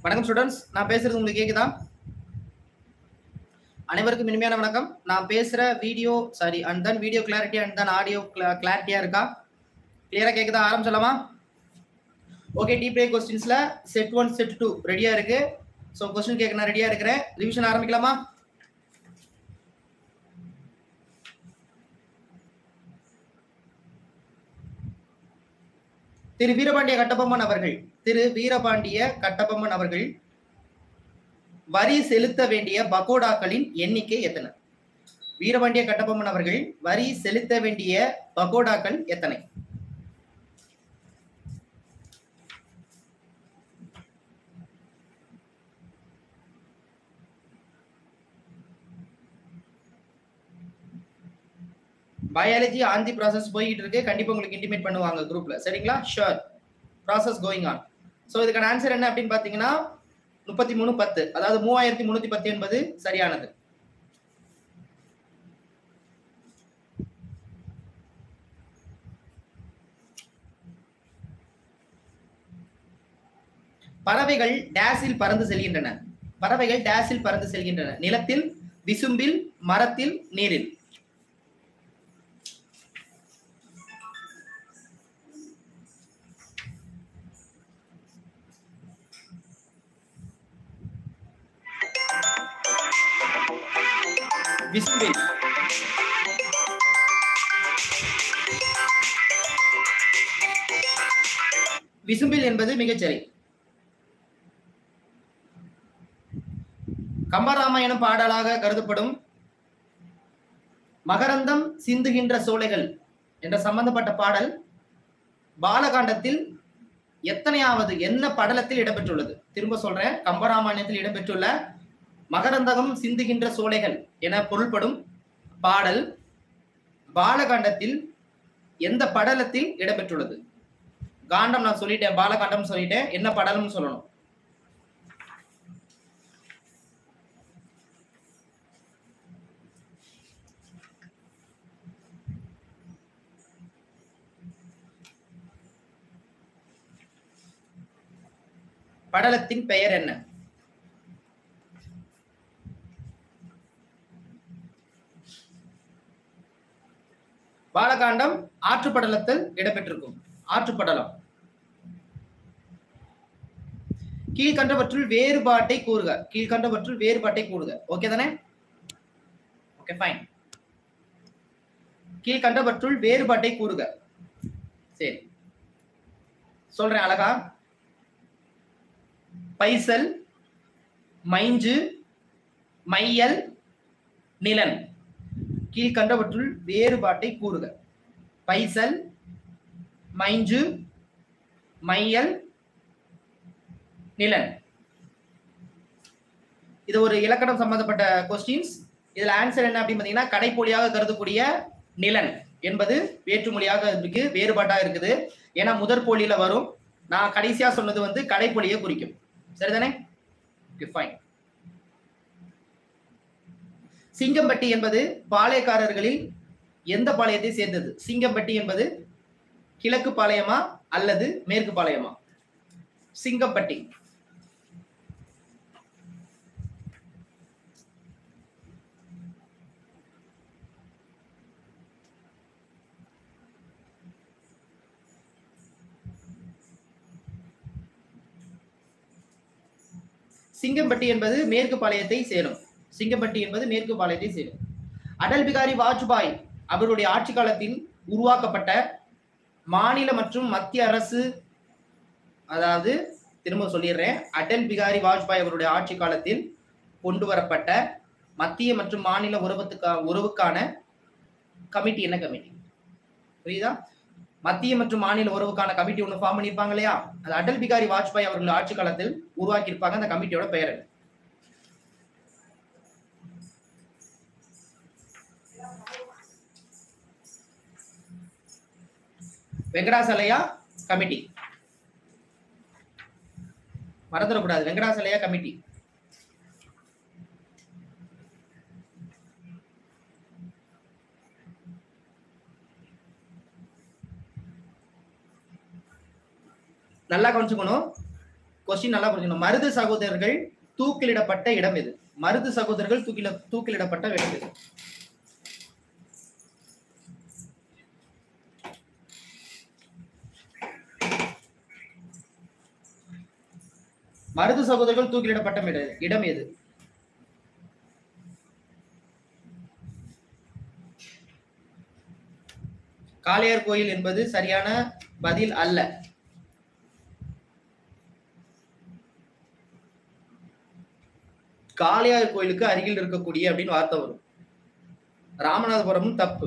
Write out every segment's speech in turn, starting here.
வணக்கம் ஸ்டூடெண்ட்ஸ் நான் பேசுறது உங்களுக்கு கேக்குதா அனைவருக்கும் இனிமையான வணக்கம் நான் பேசுற video sorry and then video clarity and then audio கிளாரிட்டியா இருக்கா கிளியரா கேக்குதா ஆரம்பிச்சலாமா ஓகே டீ பிரேக் கொஸ்டின்ஸ்ல செட் ஒன் செட் டூ ரெடியா இருக்கு ஸோ கொஸ்டின் கேட்க நான் ரெடியா இருக்கிறேன் ரிவிஷன் ஆரம்பிக்கலாமா திரு வீரபாண்டிய கட்டபொம்மன் அவர்கள் திரு வீரபாண்டிய கட்டபொம்மன் அவர்கள் வரி செலுத்த வேண்டிய பகோடாக்களின் எண்ணிக்கை எத்தனை வீரபாண்டிய கட்டபொம்மன் அவர்கள் வரி செலுத்த வேண்டிய பகோடாக்கள் எத்தனை பயாலஜி ஆன் தி ப்ராசஸ் போயிட்டு இருக்கு கண்டிப்பா உங்களுக்கு இன்டிமேட் பண்ணுவாங்க குரூப்ல சரிங்களா sure process going on so இதுக்கான ஆன்சர் என்ன அப்படின்னு பார்த்தீங்கன்னா முப்பத்தி மூணு பத்து அதாவது மூவாயிரத்தி முன்னூத்தி பத்து என்பது சரியானது பறவைகள் டேஸில் பறந்து செல்கின்றன பறவைகள் டேஸில் பறந்து செல்கின்றன நிலத்தில் விசும்பில் மரத்தில் நீரில் விசும்பில் விசும்பில் என்பது மிகச்சரி கம்பராமாயணம் பாடலாக கருதப்படும் மகரந்தம் சிந்துகின்ற சோலைகள் என்ற சம்பந்தப்பட்ட பாடல் பாலகாண்டத்தில் எத்தனையாவது என்ன படலத்தில் இடம்பெற்றுள்ளது திரும்ப சொல்றேன் கம்பராமாயணத்தில் இடம்பெற்றுள்ள மகரந்தகம் சிந்துகின்ற சோலைகள் என பொருள்படும் பாடல் பாலகாண்டத்தில் எந்த படலத்தில் இடம்பெற்றுள்ளது காண்டம் நான் சொல்லிட்டேன் பாலகாண்டம் சொல்லிட்டேன் என்ன படலம்னு சொல்லணும் படலத்தின் பெயர் என்ன பாலகாண்டம் ஆற்றுப்படலத்தில் இடம்பெற்றிருக்கும் ஆற்றுப்படலம் கீழ்கண்டவற்றுள் வேறுபாட்டை கூறுக கீழ்கண்டவற்றுள் வேறுபாட்டை கூறுக ஓகே தானே ஓகே ஃபைன் கீழ்கண்டவற்றுள் வேறுபாட்டை கூறுக சரி சொல்றேன் அழகா பைசல் மைஞ்சு மையல் நிலன் கீழ்கண்டவற்றுள் வேறுபாட்டை கூறுக பைசல் மைஞ்சு மையல் நிலன் இது ஒரு இலக்கணம் சம்பந்தப்பட்ட கொஸ்டின்ஸ் இதுல ஆன்சர் என்ன அப்படின்னு பாத்தீங்கன்னா கடைப்பொழியாக கருதக்கூடிய நிலன் என்பது வேற்றுமொழியாக இருக்கு வேறுபாட்டா இருக்குது ஏன்னா முதற் போலியில வரும் நான் கடைசியா சொன்னது வந்து கடைப்பொழியை குறிக்கும் சரிதானே ஃபைன் சிங்கம்பட்டி என்பது பாளையக்காரர்களில் எந்த பாளையத்தை சேர்ந்தது சிங்கம்பட்டி என்பது கிழக்கு பாளையமா அல்லது மேற்கு பாளையமா சிங்கம்பட்டி சிங்கம்பட்டி என்பது மேற்கு பாளையத்தை சேரும் சிங்கம்பட்டி என்பது மேற்கு பாளையத்தை சேரும் அடல் பிகாரி வாஜ்பாய் அவருடைய ஆட்சி காலத்தில் உருவாக்கப்பட்ட மாநில மற்றும் மத்திய அரசு அதாவது திரும்ப சொல்லிடுறேன் அடல் பிகாரி வாஜ்பாய் அவருடைய ஆட்சி காலத்தில் கொண்டு வரப்பட்ட மத்திய மற்றும் மாநில உறவுத்துக்கா உறவுக்கான கமிட்டி என்ன கமிட்டி புரியுதா மத்திய மற்றும் மாநில உறவுக்கான கமிட்டி ஒன்று ஃபார்ம் பண்ணியிருப்பாங்க இல்லையா அது அடல் பிகாரி வாஜ்பாய் அவர்கள் ஆட்சி காலத்தில் உருவாக்கி இருப்பாங்க அந்த கமிட்டியோட பெயர் என்ன வெங்கடாசலையா கமிட்டி மறந்துடக்கூடாது வெங்கடாசலையா கமிட்டி நல்லா கவனிச்சுக்கணும் கொஸ்டின் நல்லா புரிஞ்சுக்கணும் மருது சகோதரர்கள் தூக்கிலிடப்பட்ட இடம் எது மருது சகோதரர்கள் தூக்கில தூக்கிலிடப்பட்ட இடம் எது மருது சகோதரர்கள் தூக்கிலிடப்பட்ட இட- இடம் எது காளையார் கோயில் என்பது சரியான பதில் அல்ல காளையார் கோயிலுக்கு அருகில் இருக்கக்கூடிய அப்படின்னு வார்த்தை வரும் ராமநாதபுரமும் தப்பு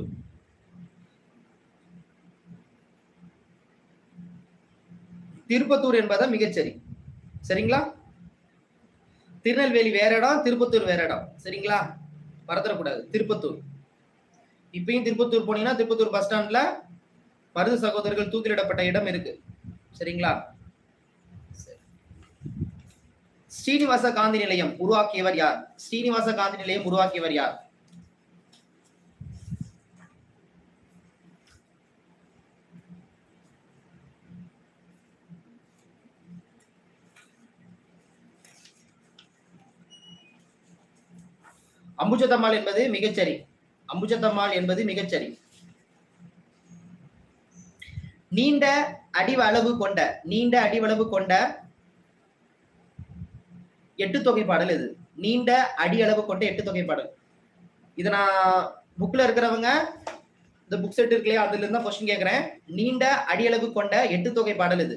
திருப்பத்தூர் என்பதா மிகச்சரி சரிங்களா திருநெல்வேலி வேற இடம் திருப்பத்தூர் வேற இடம் சரிங்களா மறந்துடக்கூடாது திருப்பத்தூர் இப்பயும் திருப்பத்தூர் போனீங்கன்னா திருப்பத்தூர் பஸ் ஸ்டாண்ட்ல மருது சகோதரர்கள் தூக்கிலிடப்பட்ட இடம் இருக்கு சரிங்களா சரி. ஸ்ரீனிவாச காந்தி நிலையம் உருவாக்கியவர் யார் ஸ்ரீனிவாச காந்தி நிலையம் உருவாக்கியவர் யார் அம்புஜத்தம்மாள் என்பது மிகச்சரி அம்புஜத்தம்மாள் என்பது மிகச்சரி நீண்ட அடிவளவு கொண்ட நீண்ட அடிவளவு கொண்ட எட்டு தொகை பாடல் இது நீண்ட அடி அளவு கொண்ட எட்டு தொகை பாடல் இது நான் புக்ல இருக்கிறவங்க இந்த புக் செட் இருக்கு இல்லையா அதுல இருந்தா கொஸ்டின் கேக்குறேன் நீண்ட அடி அளவு கொண்ட எட்டு தொகை பாடல் இது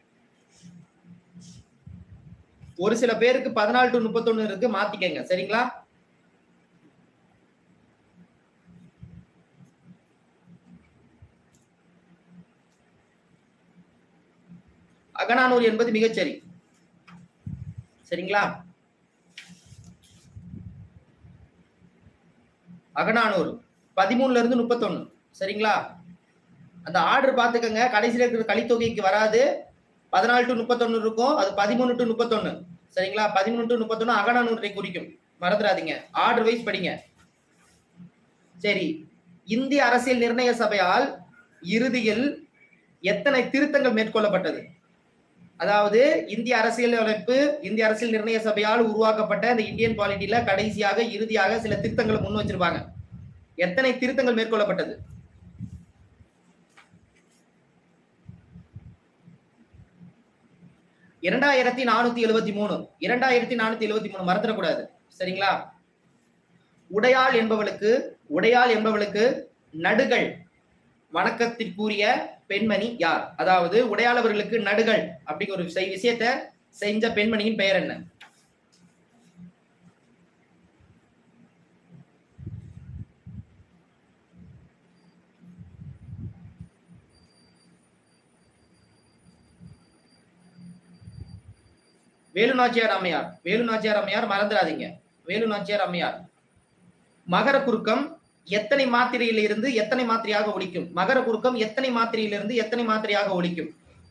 ஒரு சில பேருக்கு பதினாலு டு முப்பத்தொன்னு இருக்கு மாத்திக்கங்க சரிங்களா அகநானூறு என்பது மிகச்சரி சரிங்களா அகநானூறு பதிமூணுல இருந்து முப்பத்தொன்னு சரிங்களா அந்த ஆர்டர் பார்த்துக்கங்க கடைசியில் இருக்கிற கலித்தொகைக்கு வராது பதினாலு டு முப்பத்தொன்னு இருக்கும் அது பதிமூணு டு முப்பத்தொன்னு சரிங்களா பதிமூணு டு முப்பத்தொன்னு அகநானூற்றை குறிக்கும் மறந்துடாதீங்க ஆர்டர் வைஸ் படிங்க சரி இந்திய அரசியல் நிர்ணய சபையால் இறுதியில் எத்தனை திருத்தங்கள் மேற்கொள்ளப்பட்டது அதாவது இந்திய அரசியல் அமைப்பு இந்திய அரசியல் நிர்ணய சபையால் உருவாக்கப்பட்ட இந்த இந்தியன் பாலிட்டியில கடைசியாக இறுதியாக சில திருத்தங்களை முன் வச்சிருப்பாங்க எத்தனை திருத்தங்கள் மேற்கொள்ளப்பட்டது இரண்டாயிரத்தி நானூத்தி எழுபத்தி மூணு இரண்டாயிரத்தி நானூத்தி எழுபத்தி மூணு மறந்துடக்கூடாது சரிங்களா உடையாள் என்பவளுக்கு உடையாள் என்பவளுக்கு நடுகள் வணக்கத்திற்குரிய பெண்மணி யார் அதாவது உடையாள் அவர்களுக்கு நடுகள் அப்படிங்கிற ஒரு செய்- விஷயத்த செஞ்ச பெண்மணியின் பெயர் என்ன வேலு நாச்சியார் அம்மையார் வேலு நாச்சியார் அம்மையார் மறந்துடாதீங்க வேலு நாச்சியார் அம்மையார் மகர குறுக்கம் எத்தனை மாத்திரையிலிருந்து எத்தனை மாத்திரையாக ஒலிக்கும் மகர குறுக்கம் எத்தனை மாத்திரையிலிருந்து எத்தனை மாத்திரையாக ஒலிக்கும்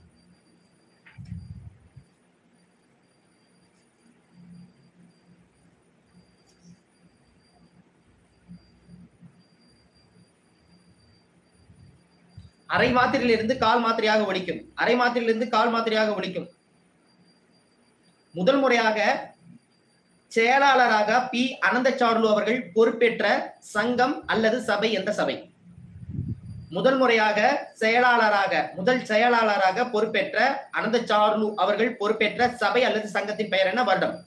அரை மாத்திரையிலிருந்து கால் மாத்திரையாக ஒலிக்கும் அரை மாத்திரையிலிருந்து கால் மாத்திரையாக ஒலிக்கும் முதல் முறையாக செயலாளராக பி அனந்தசார்லு அவர்கள் பொறுப்பேற்ற சங்கம் அல்லது சபை எந்த சபை முதல் முறையாக செயலாளராக முதல் செயலாளராக பொறுப்பேற்ற அனந்தசார்லு அவர்கள் பொறுப்பேற்ற சபை அல்லது சங்கத்தின் பெயர் என்ன வருடம்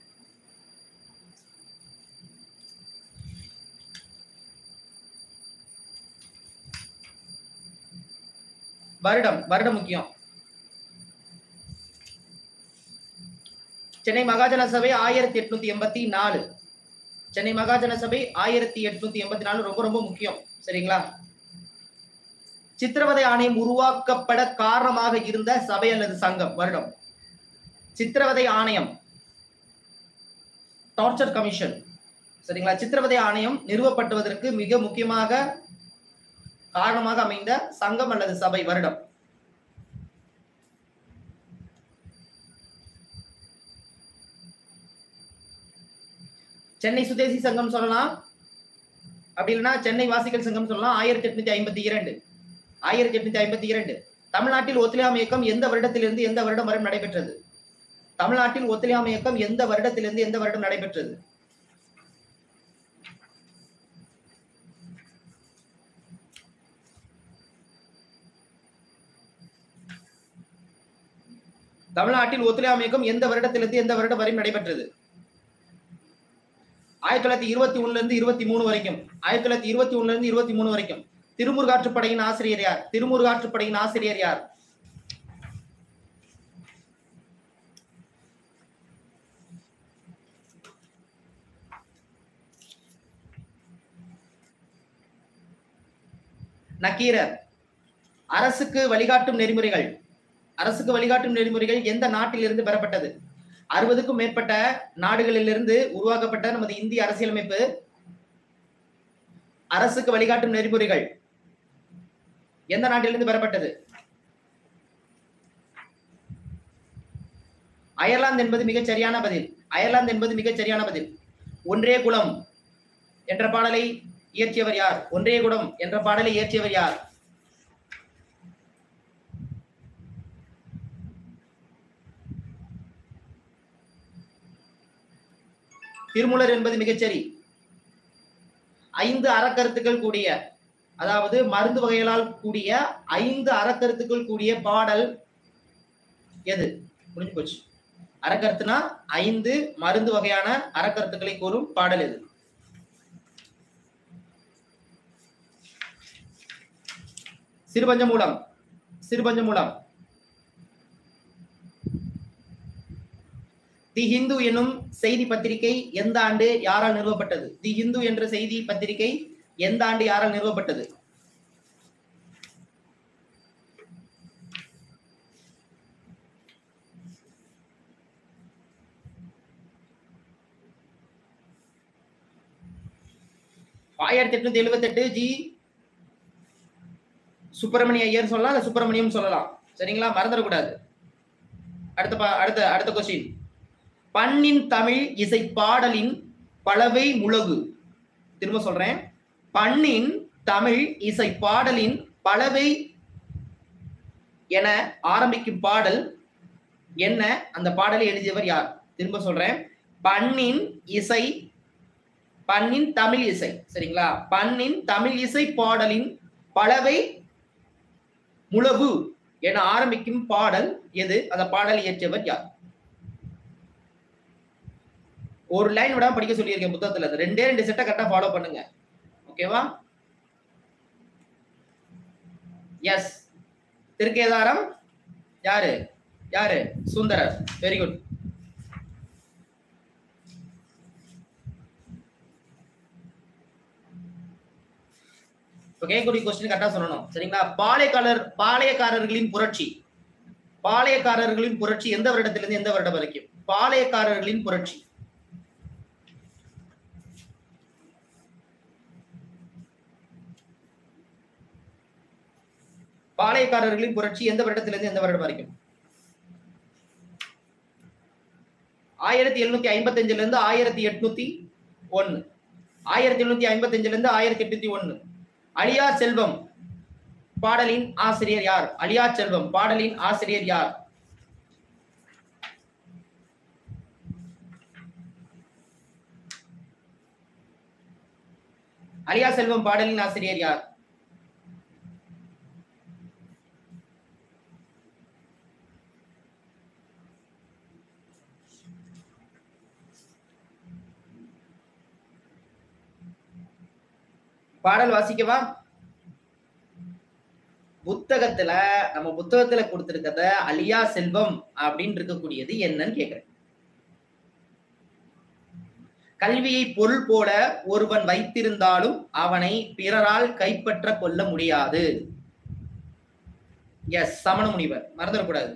வருடம் வருடம் முக்கியம் சென்னை மகாஜன சபை ஆயிரத்தி எட்நூத்தி எண்பத்தி நாலு சென்னை மகாஜன சபை ஆயிரத்தி எட்நூத்தி எண்பத்தி நாலு ரொம்ப ரொம்ப முக்கியம் சரிங்களா சித்திரவதை ஆணையம் உருவாக்கப்பட காரணமாக இருந்த சபை அல்லது சங்கம் வருடம் சித்திரவதை ஆணையம் டார்ச்சர் கமிஷன் சரிங்களா சித்திரவதை ஆணையம் நிறுவப்பட்டுவதற்கு மிக முக்கியமாக காரணமாக அமைந்த சங்கம் அல்லது சபை வருடம் சென்னை சுதேசி சங்கம் சொல்லலாம் அப்படி இல்லைன்னா சென்னை வாசிகள் சங்கம் சொல்லலாம் ஆயிரத்தி எட்நூத்தி ஐம்பத்தி இரண்டு ஆயிரத்தி எட்நூத்தி ஐம்பத்தி இரண்டு தமிழ்நாட்டில் ஒத்துழையாமை இயக்கம் எந்த வருடத்திலிருந்து எந்த வருடம் வரை நடைபெற்றது தமிழ்நாட்டில் ஒத்துழையாமை இயக்கம் எந்த வருடத்திலிருந்து எந்த வருடம் நடைபெற்றது தமிழ்நாட்டில் ஒத்துழையாமை இயக்கம் எந்த வருடத்திலிருந்து எந்த வருடம் வரை நடைபெற்றது ஆயிரத்தி தொள்ளாயிரத்தி இருபத்தி ஒண்ணுல இருந்து இருபத்தி மூணு வரைக்கும் ஆயிரத்தி தொள்ளாயிரத்தி இருபத்தி ஒண்ணுல இருந்து இருபத்தி மூணு வரைக்கும் திருமுருகாற்றுப்படையின் ஆசிரியர் யார் திருமுருகாற்றுப்படையின் ஆசிரியர் யார் நக்கீரர் அரசுக்கு வழிகாட்டும் நெறிமுறைகள் அரசுக்கு வழிகாட்டும் நெறிமுறைகள் எந்த நாட்டிலிருந்து பெறப்பட்டது அறுபதுக்கும் மேற்பட்ட நாடுகளிலிருந்து உருவாக்கப்பட்ட நமது இந்திய அரசியலமைப்பு அரசுக்கு வழிகாட்டும் நெறிமுறைகள் எந்த நாட்டிலிருந்து பெறப்பட்டது அயர்லாந்து என்பது மிகச் சரியான பதில் அயர்லாந்து என்பது மிகச் சரியான பதில் ஒன்றே குலம் என்ற பாடலை இயற்றியவர் யார் ஒன்றே குலம் என்ற பாடலை இயற்றியவர் யார் திருமூலர் என்பது மிகச்சரி ஐந்து அறக்கருத்துக்கள் கூடிய அதாவது மருந்து வகைகளால் கூடிய ஐந்து அறக்கருத்துக்கள் கூடிய பாடல் எது முடிஞ்சு போச்சு அறக்கருத்துனா ஐந்து மருந்து வகையான அறக்கருத்துக்களை கூறும் பாடல் எது சிறுபஞ்சமூலம் சிறுபஞ்சமூலம் தி ஹிந்து எனும் செய்தி பத்திரிகை எந்த ஆண்டு யாரால் நிறுவப்பட்டது தி ஹிந்து என்ற செய்தி பத்திரிகை எந்த ஆண்டு யாரால் நிறுவப்பட்டது ஆயிரத்தி எட்நூத்தி எழுபத்தி எட்டு ஜி சுப்பிரமணிய ஐயர் சொல்லலாம் இல்ல சுப்பிரமணியம் சொல்லலாம் சரிங்களா மறந்துடக்கூடாது அடுத்த பா- அடுத்த அடுத்த கொஸ்டின் பண்ணின் தமிழ் இசை பாடலின் பலவை முழகு திரும்ப சொல்றேன் பண்ணின் தமிழ் இசை பாடலின் பலவை என ஆரம்பிக்கும் பாடல் என்ன அந்த பாடலை எழுதியவர் யார் திரும்ப சொல்றேன் பண்ணின் இசை பண்ணின் தமிழ் இசை சரிங்களா பண்ணின் தமிழ் இசை பாடலின் பலவை முழவு என ஆரம்பிக்கும் பாடல் எது அந்த பாடலை இயற்றியவர் யார் ஒரு லைன் விடாம படிக்க சொல்லியிருக்கேன் புத்தகத்துல அது ரெண்டே ரெண்டு செட்டை கரெக்டா ஃபாலோ பண்ணுங்க ஓகேவா எஸ் திருக்கேதாரம் யாரு யாரு சுந்தரர் வெரி குட் இப்போ கேட்கக்கூடிய கொஸ்டின் கரெக்டா சொல்லணும் சரிங்களா பாளையக்காரர் பாளையக்காரர்களின் புரட்சி பாளையக்காரர்களின் புரட்சி எந்த வருடத்திலிருந்து எந்த வருடம் வரைக்கும் பாளையக்காரர்களின் புரட்சி பாளையக்காரர்களின் புரட்சி எந்த வருடத்திலிருந்து எந்த வருடம் வரைக்கும் ஆயிரத்தி எழுநூத்தி ஐம்பத்தி அஞ்சுல இருந்து ஆயிரத்தி எட்நூத்தி ஒன்னு ஆயிரத்தி எழுநூத்தி ஐம்பத்தி அஞ்சுல இருந்து ஆயிரத்தி எட்நூத்தி ஒன்னு அழியா செல்வம் பாடலின் ஆசிரியர் யார் அழியா செல்வம் பாடலின் ஆசிரியர் யார் அழியா செல்வம் பாடலின் ஆசிரியர் யார் பாடல் வாசிக்கவா புத்தகத்துல நம்ம புத்தகத்துல கொடுத்திருக்கிறத அழியா செல்வம் அப்படின்னு இருக்கக்கூடியது என்னன்னு கேக்குறேன் கல்வியை பொருள் போல ஒருவன் வைத்திருந்தாலும் அவனை பிறரால் கைப்பற்ற கொள்ள முடியாது எஸ் சமண முனிவர் மறந்துடக்கூடாது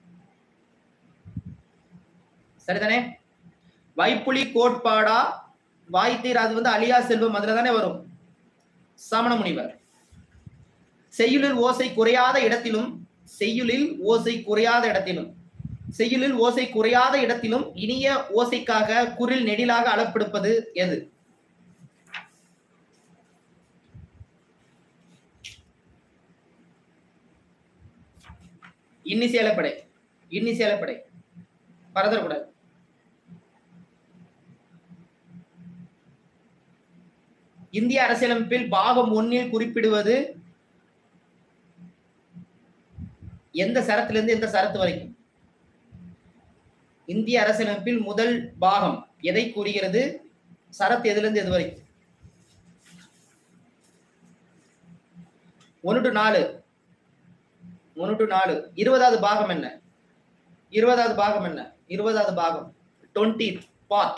சரிதானே வைப்புலி கோட்பாடா வாய்த்தீர் அது வந்து அழியா செல்வம் அதுல தானே வரும் சமண முனிவர் செய்யுளில் ஓசை குறையாத இடத்திலும் செய்யுளில் ஓசை குறையாத இடத்திலும் செய்யுளில் ஓசை குறையாத இடத்திலும் இனிய ஓசைக்காக குரில் நெடிலாக அளப்பெடுப்பது எது இன்னிசேலப்படை இன்னிசேலப்படை மறந்துடக்கூடாது இந்திய அரசியலமைப்பில் பாகம் ஒன்னில் குறிப்பிடுவது எந்த சரத்திலிருந்து எந்த சரத்து வரைக்கும் இந்திய அரசியலமைப்பில் முதல் பாகம் எதை கூறுகிறது சரத்து எதிலிருந்து எது வரைக்கும் ஒன்று டு நாலு ஒன்று டு நாலு இருபதாவது பாகம் என்ன இருபதாவது பாகம் என்ன இருபதாவது பாகம் டுவெண்ட்டி பார்ட்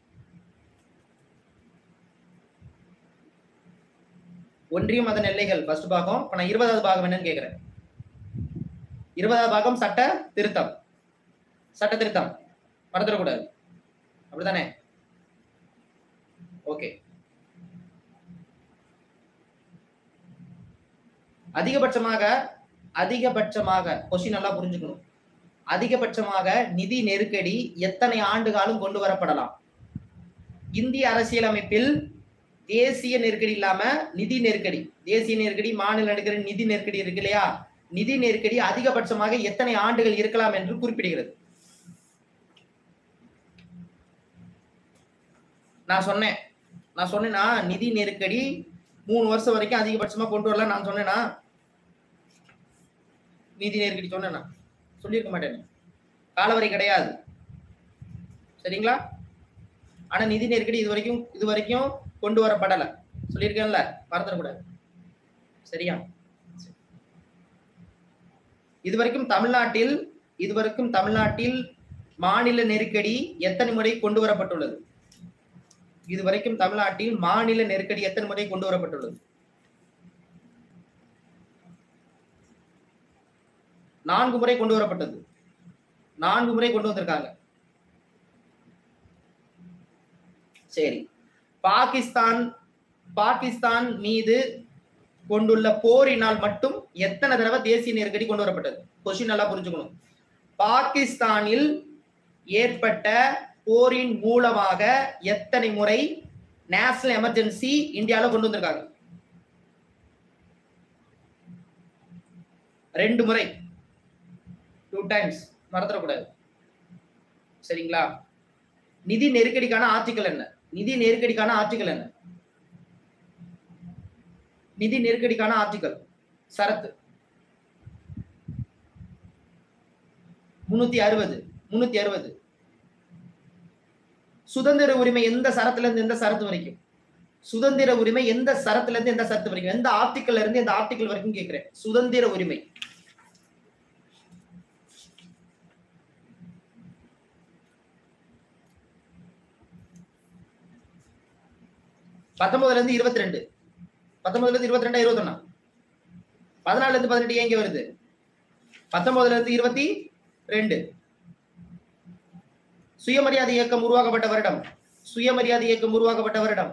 ஒன்றியம் அதன் எல்லைகள் ஃபர்ஸ்ட் பாகம் இப்ப நான் இருபதாவது பாகம் என்னன்னு கேக்குறேன் இருபதாவது பாகம் சட்ட திருத்தம் சட்ட திருத்தம் மறந்துடக்கூடாது அப்படிதானே ஓகே அதிகபட்சமாக அதிகபட்சமாக கொஸ்டின் நல்லா புரிஞ்சுக்கணும் அதிகபட்சமாக நிதி நெருக்கடி எத்தனை ஆண்டு காலம் கொண்டு வரப்படலாம் இந்திய அரசியலமைப்பில் தேசிய நெருக்கடி இல்லாம நிதி நெருக்கடி தேசிய நெருக்கடி மாநில நெருக்கடி நிதி நெருக்கடி இருக்கு இல்லையா நிதி நெருக்கடி அதிகபட்சமாக எத்தனை ஆண்டுகள் இருக்கலாம் என்று குறிப்பிடுகிறது நான் சொன்னேன் நான் சொன்னேன்னா நிதி நெருக்கடி மூணு வருஷம் வரைக்கும் அதிகபட்சமா கொண்டு வரலாம் நான் சொன்னேனா நிதி நெருக்கடி சொன்னேனா சொல்லியிருக்க மாட்டேன் காலவரை கிடையாது சரிங்களா ஆனா நிதி நெருக்கடி இது வரைக்கும் இது வரைக்கும் கொண்டு வரப்படல சொல்லியிருக்கேன்ல மறந்துடக்கூடாது சரியா இதுவரைக்கும் தமிழ்நாட்டில் இதுவரைக்கும் தமிழ்நாட்டில் மாநில நெருக்கடி எத்தனை முறை கொண்டு வரப்பட்டுள்ளது இதுவரைக்கும் தமிழ்நாட்டில் மாநில நெருக்கடி எத்தனை முறை கொண்டு வரப்பட்டுள்ளது நான்கு முறை கொண்டு வரப்பட்டது நான்கு முறை கொண்டு வந்திருக்காங்க சரி பாகிஸ்தான் பாகிஸ்தான் மீது கொண்டுள்ள போரினால் மட்டும் எத்தனை தடவை தேசிய நெருக்கடி கொண்டு வரப்பட்டது கொஸ்டின் நல்லா புரிஞ்சுக்கணும் பாகிஸ்தானில் ஏற்பட்ட போரின் மூலமாக எத்தனை முறை நேஷனல் எமர்ஜென்சி இந்தியாவில் கொண்டு வந்திருக்காங்க ரெண்டு முறை டூ டைம்ஸ் மறந்துடக்கூடாது சரிங்களா நிதி நெருக்கடிக்கான ஆர்டிக்கல் என்ன நிதி நெருக்கடிக்கான ஆர்டிக்கல் என்ன நிதி நெருக்கடிக்கான ஆர்டிக்கல் சரத்து முன்னூத்தி அறுபது முன்னூத்தி அறுபது சுதந்திர உரிமை எந்த சரத்துல இருந்து எந்த சரத்து வரைக்கும் சுதந்திர உரிமை எந்த சரத்துல இருந்து எந்த சரத்து வரைக்கும் எந்த ஆர்டிக்கல்ல இருந்து எந்த ஆர்டிக்கல் வரைக்கும் கேட்கிறேன் சுதந்திர உரிமை பத்தொன்பதுல இருந்து இருபத்தி ரெண்டு பத்தொன்பதுல இருந்து இருபத்தி ரெண்டா இருபத்தொன்னா பதினாலுல இருந்து பதினெட்டு ஏன் இங்க வருது பத்தொன்பதுல இருந்து இருபத்தி ரெண்டு சுயமரியாதை இயக்கம் உருவாக்கப்பட்ட வருடம் சுயமரியாதை இயக்கம் உருவாக்கப்பட்ட வருடம்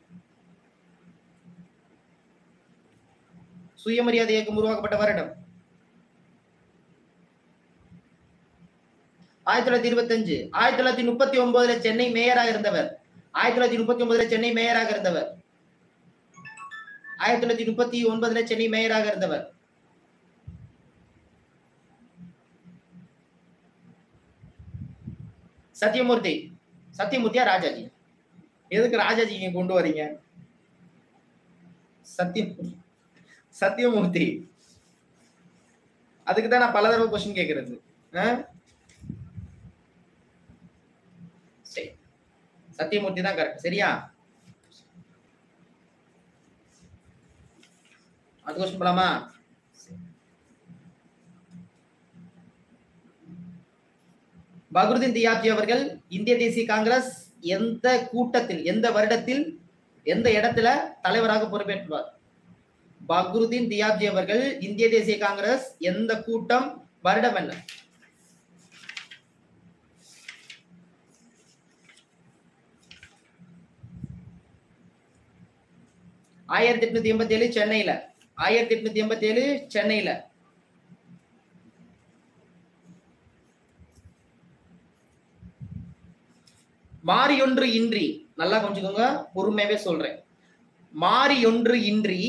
சுயமரியாதை இயக்கம் உருவாக்கப்பட்ட வருடம் ஆயிரத்தி தொள்ளாயிரத்தி இருபத்தஞ்சு ஆயிரத்தி தொள்ளாயிரத்தி முப்பத்தி ஒன்பதுல சென்னை மேயராக இருந்தவர் ஆயிரத்தி தொள்ளாயிரத்தி முப்பத்தி ஒன்பதுல சென்னை மேயராக இருந்தவர் ஆயிரத்தி தொள்ளாயிரத்தி முப்பத்தி ஒன்பதுல சென்னை மேயராக இருந்தவர் சத்யமூர்த்தி சத்யமூர்த்தியா ராஜாஜி எதுக்கு ராஜாஜி இங்க கொண்டு வரீங்க சத்யம் சத்யமூர்த்தி அதுக்கு தான் நான் பல தடவை கொஸ்டின் கேட்கறது ஆ? சரி சத்யமூர்த்தி தான் கரெக்ட் சரியா அது கொஸ்டின் போலாமா பக்ருதீன் தியாப்ஜி அவர்கள் இந்திய தேசிய காங்கிரஸ் எந்த கூட்டத்தில் எந்த வருடத்தில் எந்த இடத்துல தலைவராக பொறுப்பேற்றுவார் பக்ருதீன் தியாப்ஜி அவர்கள் இந்திய தேசிய காங்கிரஸ் எந்த கூட்டம் வருடம் என்ன ஆயிரத்தி எட்நூத்தி எண்பத்தி ஏழு சென்னையில ஆயிரத்தி எட்நூத்தி எண்பத்தி ஏழு சென்னையில மாறியொன்று இன்றி நல்லா கொஞ்சிக்கோங்க பொறுமையாவே சொல்றேன் மாறியொன்று இன்றி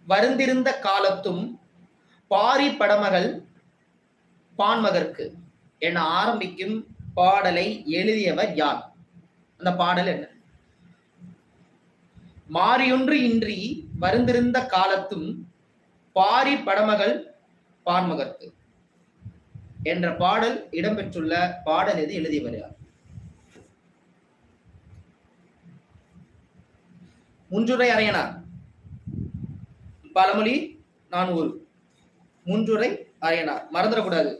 வருந்திருந்த காலத்தும் பாரி படமகள் பான்மகற்கு என ஆரம்பிக்கும் பாடலை எழுதியவர் யார் அந்த பாடல் என்ன மாறியொன்று இன்றி வருந்திருந்த காலத்தும் பாரி படமகள் பான்மகத்து என்ற பாடல் இடம்பெற்றுள்ள பாடல் எது எழுதியவர் யார் முன்றுரை அறையனார் பழமொழி நானூறு முன்றுரை அறையனார் மறந்துடக்கூடாது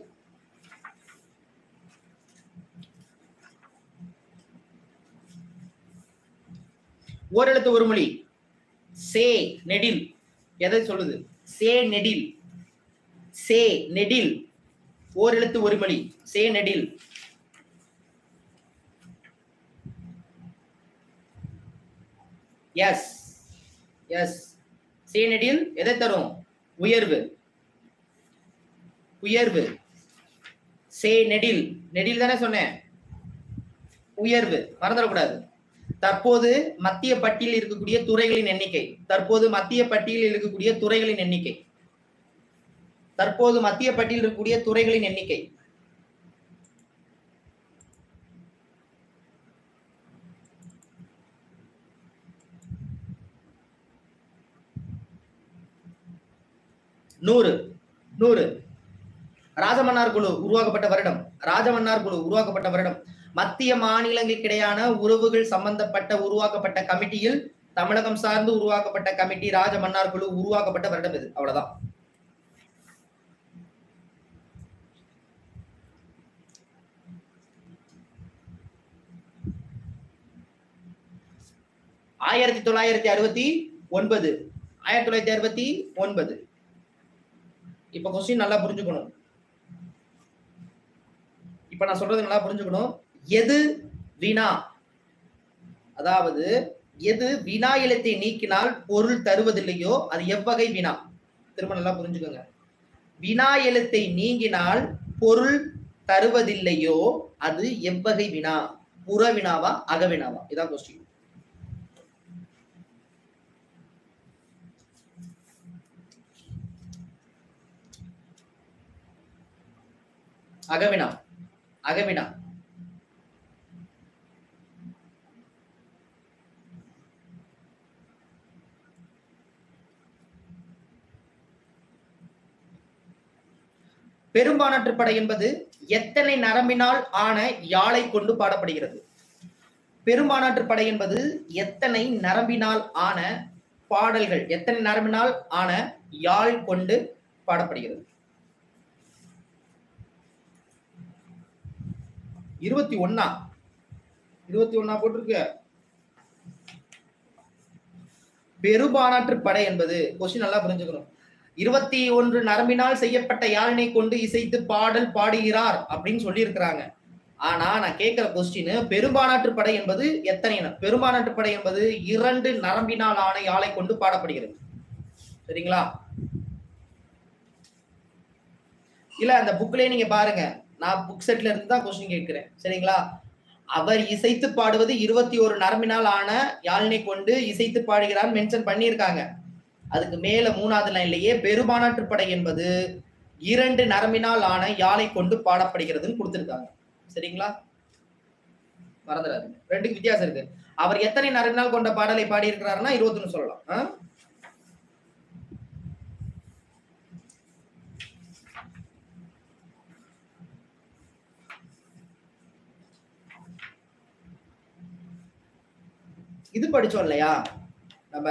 ஓரெழுத்து ஒரு மொழி சே நெடில் எதை சொல்லுது சே நெடில் சே நெடில் ஓரெழுத்து ஒரு மொழி சே நெடில் எஸ் எஸ் சே நெடில் எதை தரும் உயர்வு உயர்வு சே நெடில் நெடில் தானே சொன்னேன் உயர்வு மறந்துடக்கூடாது தற்போது மத்திய பட்டியலில் இருக்கக்கூடிய துறைகளின் எண்ணிக்கை தற்போது மத்திய பட்டியலில் இருக்கக்கூடிய துறைகளின் எண்ணிக்கை தற்போது மத்திய பட்டியலில் இருக்கக்கூடிய துறைகளின் எண்ணிக்கை நூறு நூறு ராஜமன்னார் குழு உருவாக்கப்பட்ட வருடம் ராஜமன்னார் குழு உருவாக்கப்பட்ட வருடம் மத்திய மாநிலங்களுக்கிடையான உறவுகள் சம்பந்தப்பட்ட உருவாக்கப்பட்ட கமிட்டியில் தமிழகம் சார்ந்து உருவாக்கப்பட்ட கமிட்டி ராஜமன்னார் குழு உருவாக்கப்பட்ட வருடம் இது அவ்வளவுதான் ஆயிரத்தி தொள்ளாயிரத்தி அறுபத்தி ஒன்பது ஆயிரத்தி தொள்ளாயிரத்தி அறுபத்தி ஒன்பது இப்ப கொஸ்டின் நல்லா புரிஞ்சுக்கணும் இப்ப நான் சொல்றது நல்லா புரிஞ்சுக்கணும் எது வினா அதாவது எது வினா எழுத்தை நீக்கினால் பொருள் தருவதில்லையோ அது எவ்வகை வினா திரும்ப நல்லா புரிஞ்சுக்கோங்க வினா எழுத்தை நீங்கினால் பொருள் தருவதில்லையோ அது எவ்வகை வினா புற வினாவா அகவினாவா இதான் கொஸ்டின் அகவினா அகவினா பெரும்பானாற்றுப்படை என்பது எத்தனை நரம்பினால் ஆன யாழை கொண்டு பாடப்படுகிறது பெரும்பானாற்றுப்படை என்பது எத்தனை நரம்பினால் ஆன பாடல்கள் எத்தனை நரம்பினால் ஆன யாழ் கொண்டு பாடப்படுகிறது இருபத்தி ஒன்னா இருபத்தி ஒன்னா போட்டிருக்கு பெருபானாற்று படை என்பது கொஸ்டின் நல்லா புரிஞ்சுக்கணும் இருபத்தி ஒன்று நரம்பினால் செய்யப்பட்ட யாழினை கொண்டு இசைத்து பாடல் பாடுகிறார் அப்படின்னு சொல்லி இருக்கிறாங்க ஆனா நான் கேட்கிற கொஸ்டின் பெரும்பானாற்று படை என்பது எத்தனை ந- பெரும்பானாற்று படை என்பது இரண்டு நரம்பினால் ஆன யாழை கொண்டு பாடப்படுகிறது சரிங்களா இல்ல அந்த புக்லயே நீங்க பாருங்க நான் புக் செட்ல இருந்து தான் கொஸ்டின் கேட்கிறேன் சரிங்களா அவர் இசைத்து பாடுவது இருபத்தி ஒரு நரம்பினால் ஆன யாழினை கொண்டு இசைத்து பாடுகிறார் மென்ஷன் பண்ணியிருக்காங்க அதுக்கு மேல மூணாவது லைன்லயே பெருமானாற்று படை என்பது இரண்டு நரம்பினால் ஆன யாழை கொண்டு பாடப்படுகிறதுன்னு கொடுத்திருக்காங்க சரிங்களா மறந்துடாதீங்க ரெண்டுக்கு வித்தியாசம் இருக்கு அவர் எத்தனை நரம்பினால் கொண்ட பாடலை பாடி இருக்கிறாருன்னா இருபத்தொன்னு சொல்லலாம் ஆ? இது படிச்சோம் இல்லையா நம்ம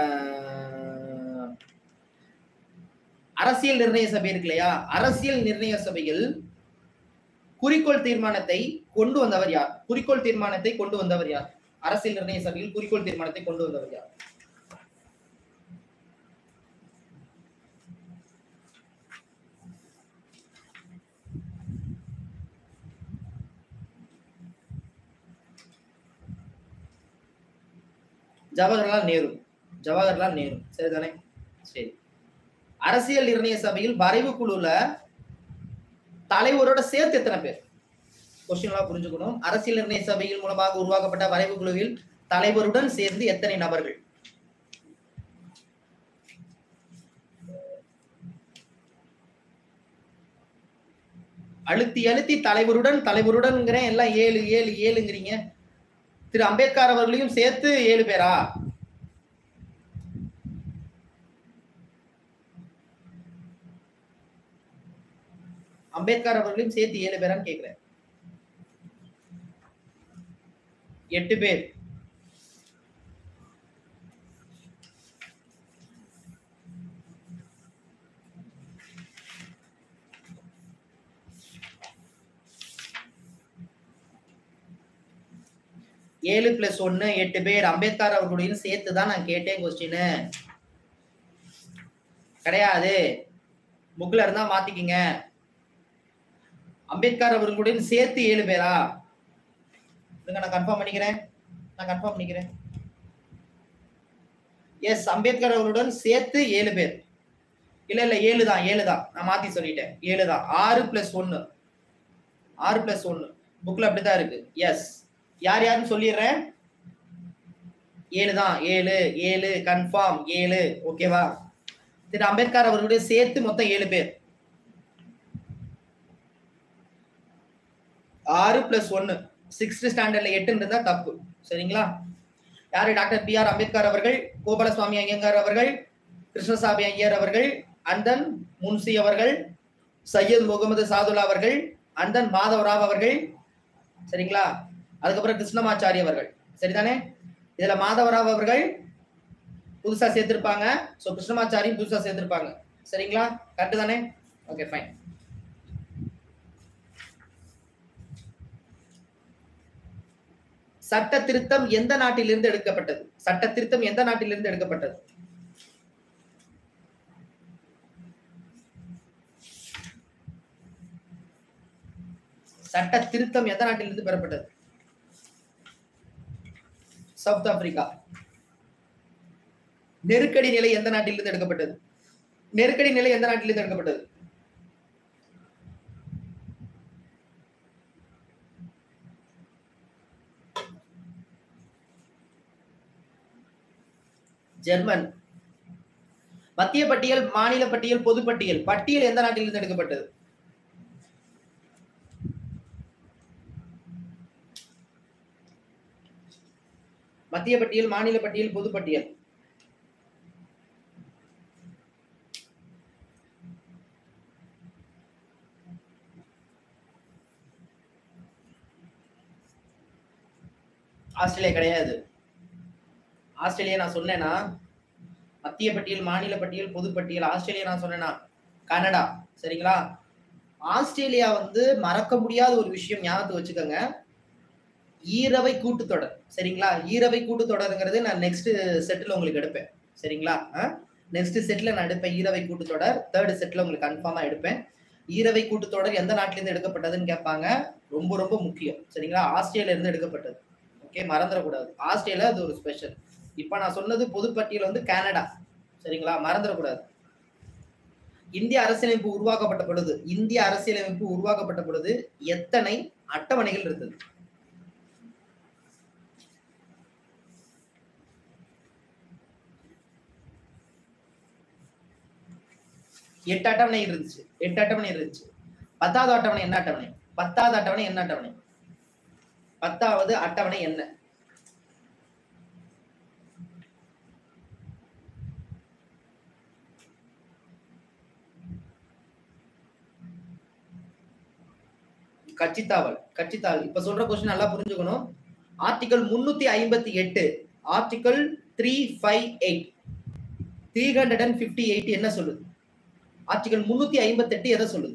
அரசியல் நிர்ணய சபை இருக்கு இல்லையா அரசியல் நிர்ணய சபையில் குறிக்கோள் தீர்மானத்தை கொண்டு வந்தவர் யார் குறிக்கோள் தீர்மானத்தை கொண்டு வந்தவர் யார் அரசியல் நிர்ணய சபையில் குறிக்கோள் தீர்மானத்தை கொண்டு வந்தவர் யார் ஜவஹர்லால் நேரு ஜவஹர்லால் நேரு சரிதானே சரி அரசியல் நிர்ணய சபையில் வரைவு குழுல தலைவரோட சேர்த்து எத்தனை பேர் கொஸ்டின்லாம் புரிஞ்சுக்கணும் அரசியல் நிர்ணய சபையில் மூலமாக உருவாக்கப்பட்ட வரைவு குழுவில் தலைவருடன் சேர்ந்து எத்தனை நபர்கள் அழுத்தி அழுத்தி தலைவருடன் தலைவருடன்ங்கிறேன் எல்லாம் ஏழு ஏழு ஏழுங்கிறீங்க திரு அம்பேத்கர் அவர்களையும் சேர்த்து ஏழு பேரா அம்பேத்கர் அவர்களையும் சேர்த்து ஏழு பேரான்னு கேக்குறேன் எட்டு பேர் ஏழு பிளஸ் ஒன்னு எட்டு பேர் அம்பேத்கர் அவர்களுடையும் சேர்த்து தான் நான் கேட்டேன் கொஸ்டின் கிடையாது புக்ல இருந்தா மாத்திக்கிங்க அம்பேத்கர் அவர்களுடன் சேர்த்து ஏழு பேரா இருங்க நான் கன்ஃபார்ம் பண்ணிக்கிறேன் நான் கன்ஃபார்ம் பண்ணிக்கிறேன் எஸ் அம்பேத்கர் அவர்களுடன் சேர்த்து ஏழு பேர் இல்ல இல்ல ஏழு தான் ஏழு தான் நான் மாத்தி சொல்லிட்டேன் ஏழு தான் ஆறு பிளஸ் ஒன்னு ஆறு பிளஸ் ஒன்னு புக்ல அப்படிதான் இருக்கு எஸ் யார் யாருன்னு சொல்லிடுறேன் ஏழு தான் ஏழு ஏழு கன்ஃபார்ம் ஏழு ஓகேவா திரு அம்பேத்கர் அவர்களுடைய சேர்த்து மொத்தம் ஏழு பேர் ஆறு பிளஸ் ஒன்னு சிக்ஸ்த் ஸ்டாண்டர்ட்ல எட்டுன்னு இருந்தா தப்பு சரிங்களா யாரு டாக்டர் பி ஆர் அம்பேத்கர் அவர்கள் கோபாலசுவாமி ஐயங்கார் அவர்கள் கிருஷ்ணசாமி ஐயர் அவர்கள் அந்தன் முன்சி அவர்கள் சையத் முகமது சாதுல்லா அவர்கள் அந்தன் மாதவராவ் அவர்கள் சரிங்களா அதுக்கப்புறம் கிருஷ்ணமாச்சாரி அவர்கள் சரிதானே இதுல மாதவராவ் அவர்கள் புதுசா சேர்த்திருப்பாங்க சோ கிருஷ்ணமாச்சாரியும் புதுசா சேர்த்திருப்பாங்க சரிங்களா கரெக்ட் தானே ஓகே ஃபைன் சட்ட திருத்தம் எந்த நாட்டிலிருந்து எடுக்கப்பட்டது சட்ட திருத்தம் எந்த நாட்டிலிருந்து எடுக்கப்பட்டது சட்ட திருத்தம் எந்த நாட்டிலிருந்து பெறப்பட்டது சவுத் ஆப்பிரிக்கா நெருக்கடி நிலை எந்த நாட்டிலிருந்து எடுக்கப்பட்டது நெருக்கடி நிலை எந்த நாட்டிலிருந்து எடுக்கப்பட்டது ஜெர்மன் மத்திய பட்டியல் மாநில பட்டியல் பொது பட்டியல் பட்டியல் எந்த நாட்டிலிருந்து எடுக்கப்பட்டது மத்திய பட்டியல் மாநில பட்டியல் பொது பட்டியல் ஆஸ்திரேலியா கிடையாது ஆஸ்திரேலியா நான் சொன்னேன்னா மத்திய பட்டியல் மாநில பட்டியல் பொது பட்டியல் ஆஸ்திரேலியா நான் சொன்னேன்னா கனடா சரிங்களா ஆஸ்திரேலியா வந்து மறக்க முடியாத ஒரு விஷயம் ஞாபகத்தை வச்சுக்கோங்க ஈரவை கூட்டுத்தொடர் சரிங்களா ஈரவை கூட்டுத்தொடருங்கிறது நான் நெக்ஸ்ட் செட்டில் உங்களுக்கு எடுப்பேன் சரிங்களா நெக்ஸ்ட் செட்ல நான் எடுப்பேன் ஈரவை கூட்டுத்தொடர் தேர்ட் செட்ல உங்களுக்கு கன்ஃபார்மா எடுப்பேன் ஈரவை கூட்டுத்தொடர் எந்த நாட்டிலிருந்து எடுக்கப்பட்டதுன்னு கேட்பாங்க ரொம்ப ரொம்ப முக்கியம் சரிங்களா ஆஸ்திரேலியா இருந்து எடுக்கப்பட்டது ஓகே மறந்துடக்கூடாது ஆஸ்திரேலியா அது ஒரு ஸ்பெஷல் இப்போ நான் சொன்னது பொதுப்பட்டியல் வந்து கனடா சரிங்களா மறந்துடக்கூடாது இந்திய அரசியலமைப்பு உருவாக்கப்பட்ட பொழுது இந்திய அரசியலமைப்பு உருவாக்கப்பட்ட பொழுது எத்தனை அட்டவணைகள் இருந்தது எட்டு அட்டவணை இருந்துச்சு எட்டு அட்டவணை இருந்துச்சு பத்தாவது அட்டவணை என்ன அட்டவணை பத்தாவது அட்டவணை என்ன அட்டவணை பத்தாவது அட்டவணை என்ன கட்சித்தாவல் கட்சித்தாவல் இப்ப சொல்ற கொஸ்டின் நல்லா புரிஞ்சுக்கணும் ஆர்டிகல் முன்னூத்தி ஐம்பத்தி எட்டு article three five eight three hundred and fifty eight என்ன சொல்லுது ஆர்டிகல் முன்னூத்தி ஐம்பத்தி எட்டு எதை சொல்லுது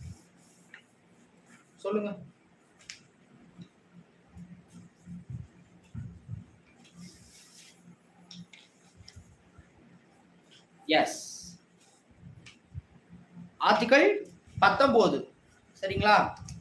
சொல்லுங்க எஸ் ஆர்டிகல் பத்தொன்பது சரிங்களா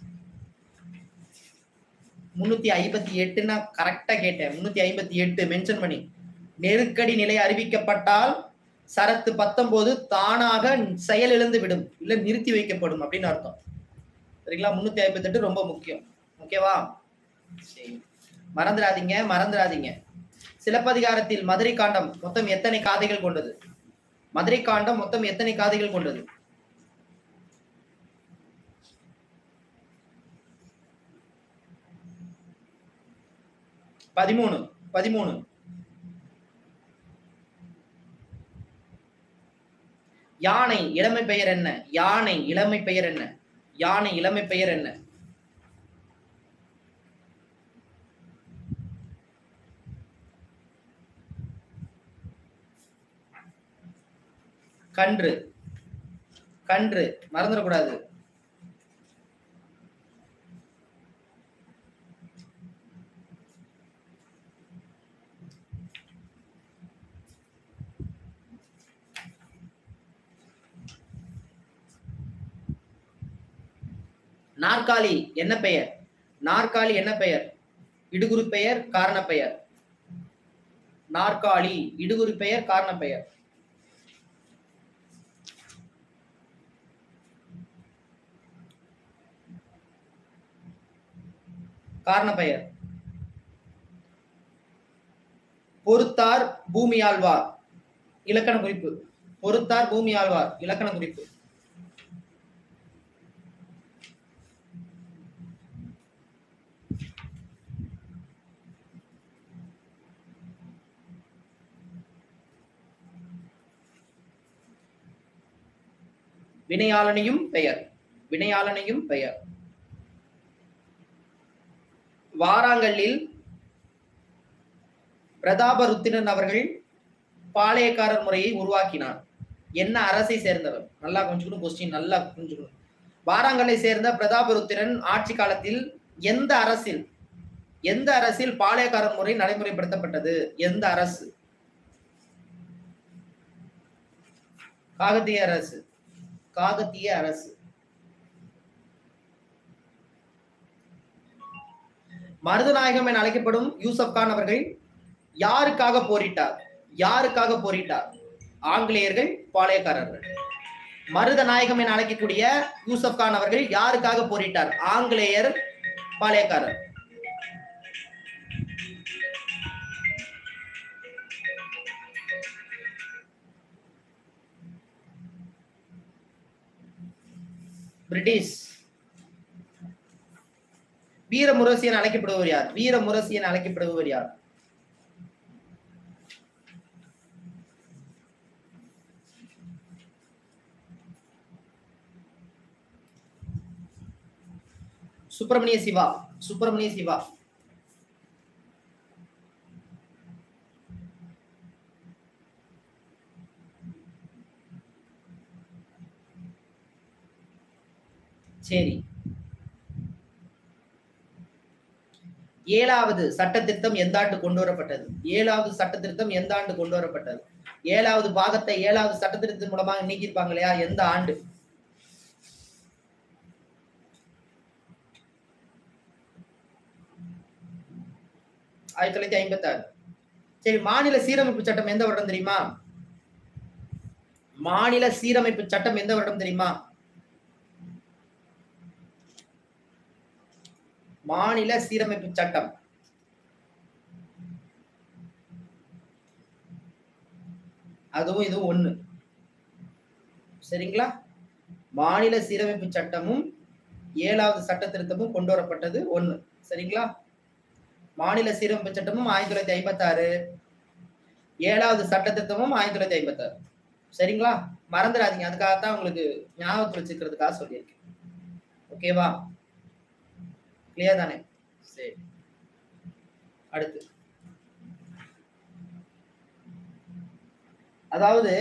முன்னூத்தி ஐம்பத்தி எட்டுன்னா கரெக்டா கேட்டேன் முன்னூத்தி ஐம்பத்தி எட்டு மென்ஷன் பண்ணி நெருக்கடி நிலை அறிவிக்கப்பட்டால் சரத்து பத்தொன்பது தானாக செயலிழந்து விடும் இல்ல நிறுத்தி வைக்கப்படும் அப்படின்னு அர்த்தம் சரிங்களா முன்னூத்தி ஐம்பத்தி எட்டு ரொம்ப முக்கியம் ஓகேவா சரி மறந்துடாதீங்க மறந்துடாதீங்க சிலப்பதிகாரத்தில் மதுரை காண்டம் மொத்தம் எத்தனை காதைகள் கொண்டது மதுரை காண்டம் மொத்தம் எத்தனை காதைகள் கொண்டது பதிமூணு பதிமூணு யானை இளமை பெயர் என்ன யானை இளமை பெயர் என்ன யானை இளமை பெயர் என்ன கன்று கன்று மறந்துடக்கூடாது நாற்காலி என்ன பெயர் நாற்காலி என்ன பெயர் இடுகுறி பெயர் காரண பெயர் நாற்காலி இடுகுறி பெயர் காரண பெயர் காரண பெயர் பொறுத்தார் பூமி ஆழ்வார் இலக்கண குறிப்பு பொறுத்தார் பூமி ஆழ்வார் இலக்கண குறிப்பு வினையாளனையும் பெயர் வினையாளனையும் பெயர் வாராங்கல்லில் பிரதாபருத்திரன் அவர்கள் பாளையக்காரர் முறையை உருவாக்கினார் என்ன அரசை சேர்ந்தவர் நல்லா கொஞ்சம் கொஸ்டின் நல்லா புரிஞ்சுக்கணும் வாராங்கல்லை சேர்ந்த பிரதாபருத்திரன் ஆட்சி காலத்தில் எந்த அரசில் எந்த அரசில் பாளையக்காரர் முறை நடைமுறைப்படுத்தப்பட்டது எந்த அரசு காகத்திய அரசு காகத்திய அரசு மருதநாயகம் என அழைக்கப்படும் யூசப் கான் அவர்கள் யாருக்காக போரிட்டார் யாருக்காக போரிட்டார் ஆங்கிலேயர்கள் பாளையக்காரர்கள் மருதநாயகம் என அழைக்கக்கூடிய யூசப் கான் அவர்கள் யாருக்காக போரிட்டார் ஆங்கிலேயர் பாளையக்காரர் பிரிட்டிஷ் வீரமுரசி என அழைக்கப்படுபவர் யார் வீரமுரசி என அழைக்கப்படுபவர் யார் சுப்பிரமணிய சிவா சுப்பிரமணிய சிவா சரி ஏழாவது சட்ட திருத்தம் எந்த ஆண்டு கொண்டு வரப்பட்டது ஏழாவது சட்ட திருத்தம் எந்த ஆண்டு கொண்டு வரப்பட்டது ஏழாவது பாகத்தை ஏழாவது சட்ட திருத்தத்தின் மூலமாக நீக்கியிருப்பாங்க இல்லையா எந்த ஆண்டு ஆயிரத்தி தொள்ளாயிரத்தி ஐம்பத்தி ஆறு சரி மாநில சீரமைப்பு சட்டம் எந்த வருடம் தெரியுமா மாநில சீரமைப்பு சட்டம் எந்த வருடம் தெரியுமா மாநில சீரமைப்பு சட்டம் அதுவும் இதுவும் ஒண்ணு சரிங்களா மாநில சீரமைப்பு சட்டமும் ஏழாவது சட்ட திருத்தமும் கொண்டு வரப்பட்டது ஒண்ணு சரிங்களா மாநில சீரமைப்பு சட்டமும் ஆயிரத்தி தொள்ளாயிரத்தி ஐம்பத்தி ஆறு ஏழாவது சட்ட திருத்தமும் ஆயிரத்தி தொள்ளாயிரத்தி ஐம்பத்தி ஆறு சரிங்களா மறந்துடாதீங்க அதுக்காகத்தான் உங்களுக்கு ஞாபகத்தில் வச்சுக்கிறதுக்காக சொல்லியிருக்கேன் ஓகேவா கிளியர் தானே சரி அடுத்து அதாவது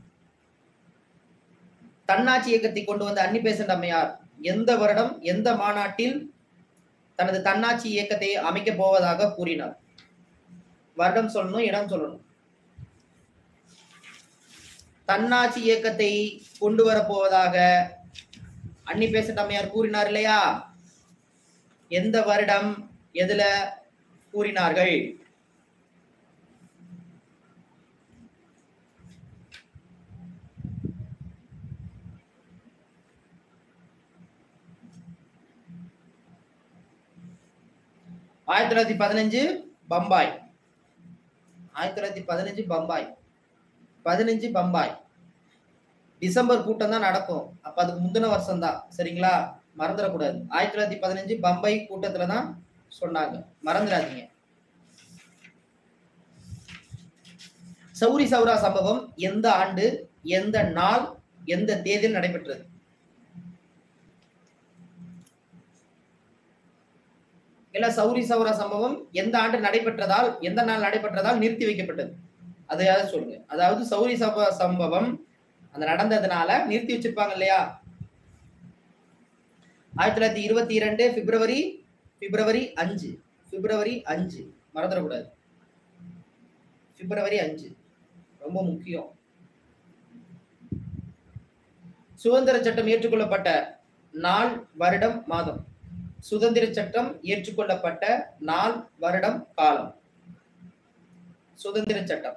தன்னாட்சி இயக்கத்தை கொண்டு வந்த அன்னி பெசன்ட் அம்மையார் எந்த வருடம் எந்த மாநாட்டில் தனது தன்னாட்சி இயக்கத்தை அமைக்க போவதாக கூறினார் வருடம் சொல்லணும் இடம் சொல்லணும் தன்னாட்சி இயக்கத்தை கொண்டு வர போவதாக அன்னி பெசன்ட் அம்மையார் கூறினார் இல்லையா எந்த வருடம் எதுல கூறினார்கள் ஆயிரத்தி தொள்ளாயிரத்தி பதினஞ்சு பம்பாய் ஆயிரத்தி தொள்ளாயிரத்தி பதினஞ்சு பம்பாய் பதினஞ்சு பம்பாய் டிசம்பர் கூட்டம் தான் நடக்கும் அப்ப அதுக்கு முந்தின வருஷம் தான் சரிங்களா மறந்துடக்கூடாது ஆயிரத்தி தொள்ளாயிரத்தி பதினஞ்சு பம்பை கூட்டத்துல தான் சொன்னாங்க மறந்துடாதீங்க சௌரி சௌரா சம்பவம் எந்த ஆண்டு எந்த நாள் எந்த தேதியில் நடைபெற்றது இல்ல சௌரி சௌரா சம்பவம் எந்த ஆண்டு நடைபெற்றதால் எந்த நாள் நடைபெற்றதால் நிறுத்தி வைக்கப்பட்டது அதையாவது சொல்லுங்க அதாவது சௌரி சப சம்பவம் அந்த நடந்ததுனால நிறுத்தி வச்சிருப்பாங்க இல்லையா ஆயிரத்தி தொள்ளாயிரத்தி இருபத்தி இரண்டு பிப்ரவரி பிப்ரவரி அஞ்சு பிப்ரவரி அஞ்சு மறந்துடக்கூடாது பிப்ரவரி அஞ்சு ரொம்ப முக்கியம் சுதந்திர சட்டம் ஏற்றுக்கொள்ளப்பட்ட நாள் வருடம் மாதம் சுதந்திர சட்டம் ஏற்றுக்கொள்ளப்பட்ட நாள் வருடம் காலம் சுதந்திர சட்டம்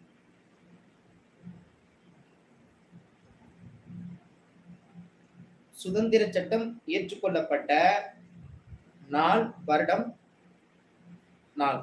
சுதந்திர சட்டம் ஏற்றுக்கொள்ளப்பட்ட நாள் வருடம் நாள்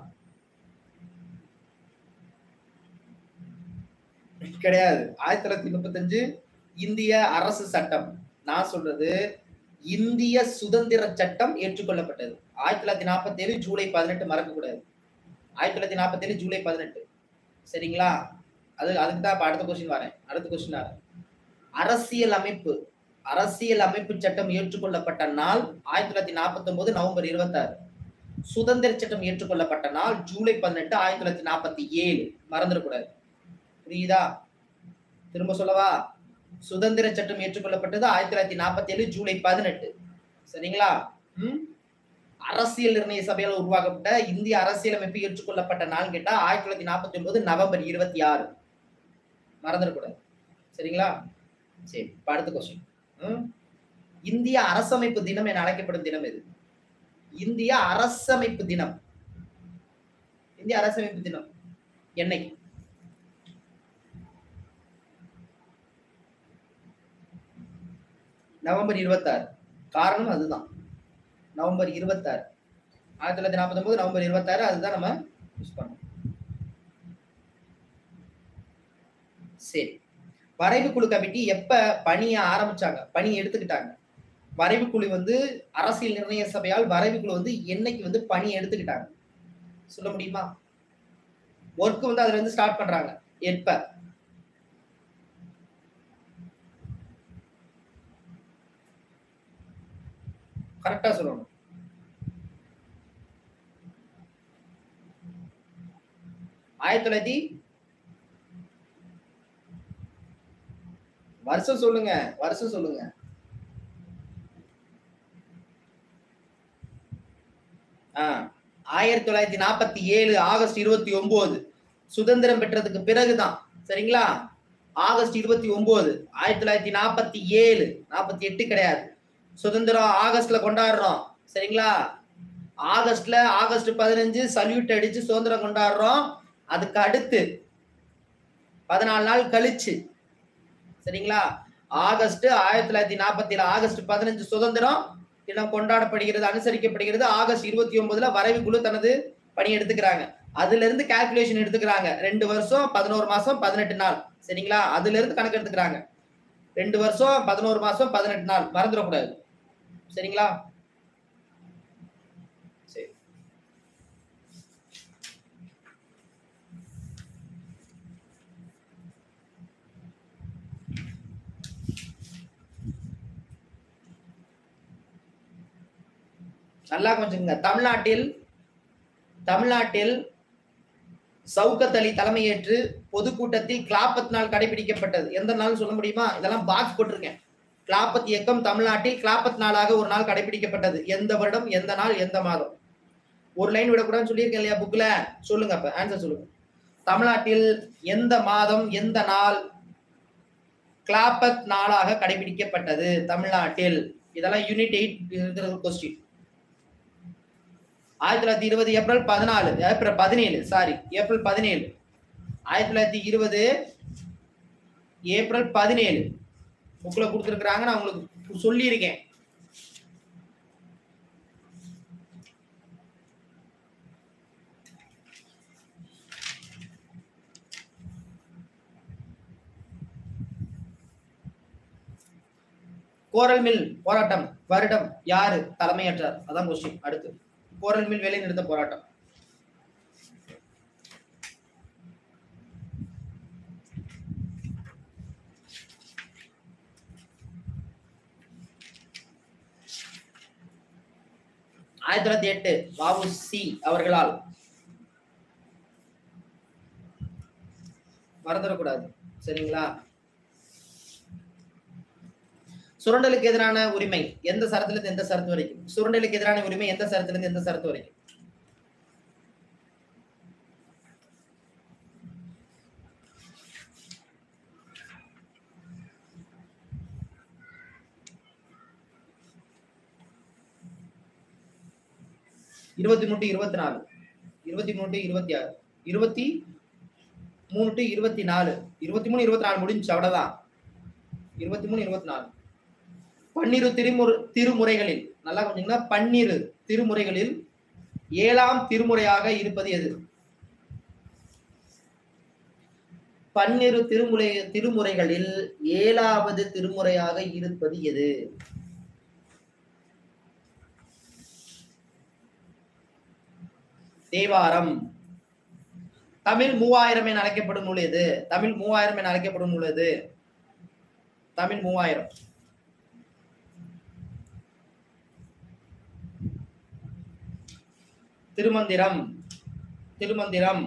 கிடையாது ஆயிரத்தி தொள்ளாயிரத்தி முப்பத்தஞ்சு இந்திய அரசு சட்டம் நான் சொல்றது இந்திய சுதந்திர சட்டம் ஏற்றுக்கொள்ளப்பட்டது ஆயிரத்தி தொள்ளாயிரத்தி நாற்பத்தி ஏழு ஜூலை பதினெட்டு மறக்க கூடாது ஆயிரத்தி தொள்ளாயிரத்தி நாற்பத்தி ஏழு ஜூலை பதினெட்டு சரிங்களா அது அதுக்கு தான் இப்ப அடுத்த கொஸ்டின் வரேன் அடுத்த கொஸ்டின் வரேன் அரசியல் அமைப்பு அரசியல் அமைப்பு சட்டம் ஏற்றுக்கொள்ளப்பட்ட நாள் ஆயிரத்தி தொள்ளாயிரத்தி நாற்பத்தி ஒன்பது நவம்பர் இருபத்தாறு சுதந்திர சட்டம் ஏற்றுக்கொள்ளப்பட்ட நாள் ஜூலை பதினெட்டு ஆயிரத்தி தொள்ளாயிரத்தி நாற்பத்தி ஏழு மறந்துடக்கூடாது புரியுதா திரும்ப சொல்லவா சுதந்திர சட்டம் ஏற்றுக்கொள்ளப்பட்டது ஆயிரத்தி தொள்ளாயிரத்தி நாற்பத்தி ஏழு ஜூலை பதினெட்டு சரிங்களா ம் அரசியல் நிர்ணய சபையால் உருவாக்கப்பட்ட இந்திய அரசியலமைப்பு ஏற்றுக்கொள்ளப்பட்ட நாள் கேட்டா ஆயிரத்தி தொள்ளாயிரத்தி நாற்பத்தி ஒன்பது நவம்பர் இருபத்தி ஆறு மறந்துடக்கூடாது சரிங்களா சரி இப்ப அடுத்த கொஸ்டின் இந்திய அரசமைப்பு தினம் என அழைக்கப்படும் தினம் எது இந்திய அரசமைப்பு தினம் இந்திய அரசமைப்பு தினம் என்னைக்கு நவம்பர் இருபத்தாறு காரணம் அதுதான் நவம்பர் இருபத்தாறு ஆயிரத்தி தொள்ளாயிரத்தி நாற்பத்தி ஒன்பது நவம்பர் இருபத்தாறு அதுதான் நம்ம யூஸ் பண்ணோம் சரி வரைவு குழு கமிட்டி எப்ப பணியை ஆரம்பிச்சாங்க பணி எடுத்துக்கிட்டாங்க வரைவு குழு வந்து அரசியல் நிர்ணய சபையால் வரைவு குழு வந்து என்னைக்கு வந்து பணி எடுத்துக்கிட்டாங்க சொல்ல முடியுமா ஒர்க் வந்து அதுல இருந்து ஸ்டார்ட் பண்றாங்க எப்ப கரெக்டா சொல்லணும் ஆயிரத்தி தொள்ளாயிரத்தி வருஷம் சொல்லுங்க வருஷம் சொல்லுங்க ஆ ஆயிரத்தி தொள்ளாயிரத்தி நாற்பத்தி ஏழு ஆகஸ்ட் இருபத்தி ஒன்பது சுதந்திரம் பெற்றதுக்கு பிறகுதான் சரிங்களா ஆகஸ்ட் இருபத்தி ஒன்பது ஆயிரத்தி தொள்ளாயிரத்தி நாற்பத்தி ஏழு நாற்பத்தி எட்டு கிடையாது சுதந்திரம் ஆகஸ்ட்ல கொண்டாடுறோம் சரிங்களா ஆகஸ்ட்ல ஆகஸ்ட் பதினஞ்சு சல்யூட் அடிச்சு சுதந்திரம் கொண்டாடுறோம் அதுக்கு அடுத்து பதினாலு நாள் கழிச்சு சரிங்களா ஆகஸ்ட் ஆயிரத்தி தொள்ளாயிரத்தி நாற்பத்தி ஏழு ஆகஸ்ட் பதினஞ்சு சுதந்திரம் தினம் கொண்டாடப்படுகிறது அனுசரிக்கப்படுகிறது ஆகஸ்ட் இருபத்தி ஒன்பதுல வரைவு குழு தனது பணி எடுத்துக்கிறாங்க அதுல இருந்து கால்குலேஷன் எடுத்துக்கிறாங்க ரெண்டு வருஷம் பதினோரு மாசம் பதினெட்டு நாள் சரிங்களா அதுல இருந்து கணக்கு எடுத்துக்கிறாங்க ரெண்டு வருஷம் பதினோரு மாசம் பதினெட்டு நாள் மறந்துடக்கூடாது சரிங்களா சரி நல்லா கொஞ்சங்க தமிழ்நாட்டில் தமிழ்நாட்டில் சவுக்கத் அலி தலைமையேற்று பொதுக்கூட்டத்தில் கிளாப்பத் நாள் கடைபிடிக்கப்பட்டது எந்த நாள் சொல்ல முடியுமா இதெல்லாம் பாக்ஸ் போட்டிருக்கேன் கிளாப்பத் இயக்கம் தமிழ்நாட்டில் கிளாப்பத் நாளாக ஒரு நாள் கடைபிடிக்கப்பட்டது எந்த வருடம் எந்த நாள் எந்த மாதம் ஒரு லைன் விடக்கூடாதுன்னு சொல்லியிருக்கேன் இல்லையா புக்ல சொல்லுங்க அப்ப ஆன்சர் சொல்லுங்க தமிழ்நாட்டில் எந்த மாதம் எந்த நாள் கிளாப்பத் நாளாக கடைபிடிக்கப்பட்டது தமிழ்நாட்டில் இதெல்லாம் யூனிட் எயிட் கொஸ்டின் ஆயிரத்தி தொள்ளாயிரத்தி இருபது ஏப்ரல் பதினாலு ஏப்ரல் பதினேழு சாரி ஏப்ரல் பதினேழு ஆயிரத்தி தொள்ளாயிரத்தி இருபது ஏப்ரல் பதினேழு புக்கில் கொடுத்துருக்குறாங்க நான் உங்களுக்கு சொல்லியிருக்கேன் கோரல் மில் போராட்டம் வருடம் யாரு தலைமையேற்றார் அதான் கொஸ்டின் அடுத்து கோரல் மில் வேலை நிறுத்த போராட்டம் ஆயிரத்தி தொள்ளாயிரத்தி எட்டு வாவு சி அவர்களால் மறந்துடக்கூடாது சரிங்களா சுரண்டலுக்கு எதிரான உரிமை எந்த சரத்துல இருந்து எந்த சரத்து வரைக்கும் சுரண்டலுக்கு எதிரான உரிமை எந்த சரத்துல இருந்து எந்த சரத்து வரைக்கும் இருபத்தி மூணு to இருபத்தி நாலு இருபத்தி மூணு to இருபத்தி ஆறு இருபத்தி மூணு to இருபத்தி நாலு இருபத்தி மூணு இருபத்தி நாலு முடிஞ்சுச்சு அவ்வளவுதான் இருபத்தி மூணு இருபத்தி நாலு பன்னிரு திருமுறை திருமுறைகளில் நல்லா கொஞ்சீங்கன்னா பன்னிரு திருமுறைகளில் ஏழாம் திருமுறையாக இருப்பது எது பன்னிரு திருமுறை திருமுறைகளில் ஏழாவது திருமுறையாக இருப்பது எது தேவாரம் தமிழ் மூவாயிரம் என அழைக்கப்படும் நூல் எது தமிழ் மூவாயிரம் என அழைக்கப்படும் நூல் எது தமிழ் மூவாயிரம் திருமந்திரம் திருமந்திரம்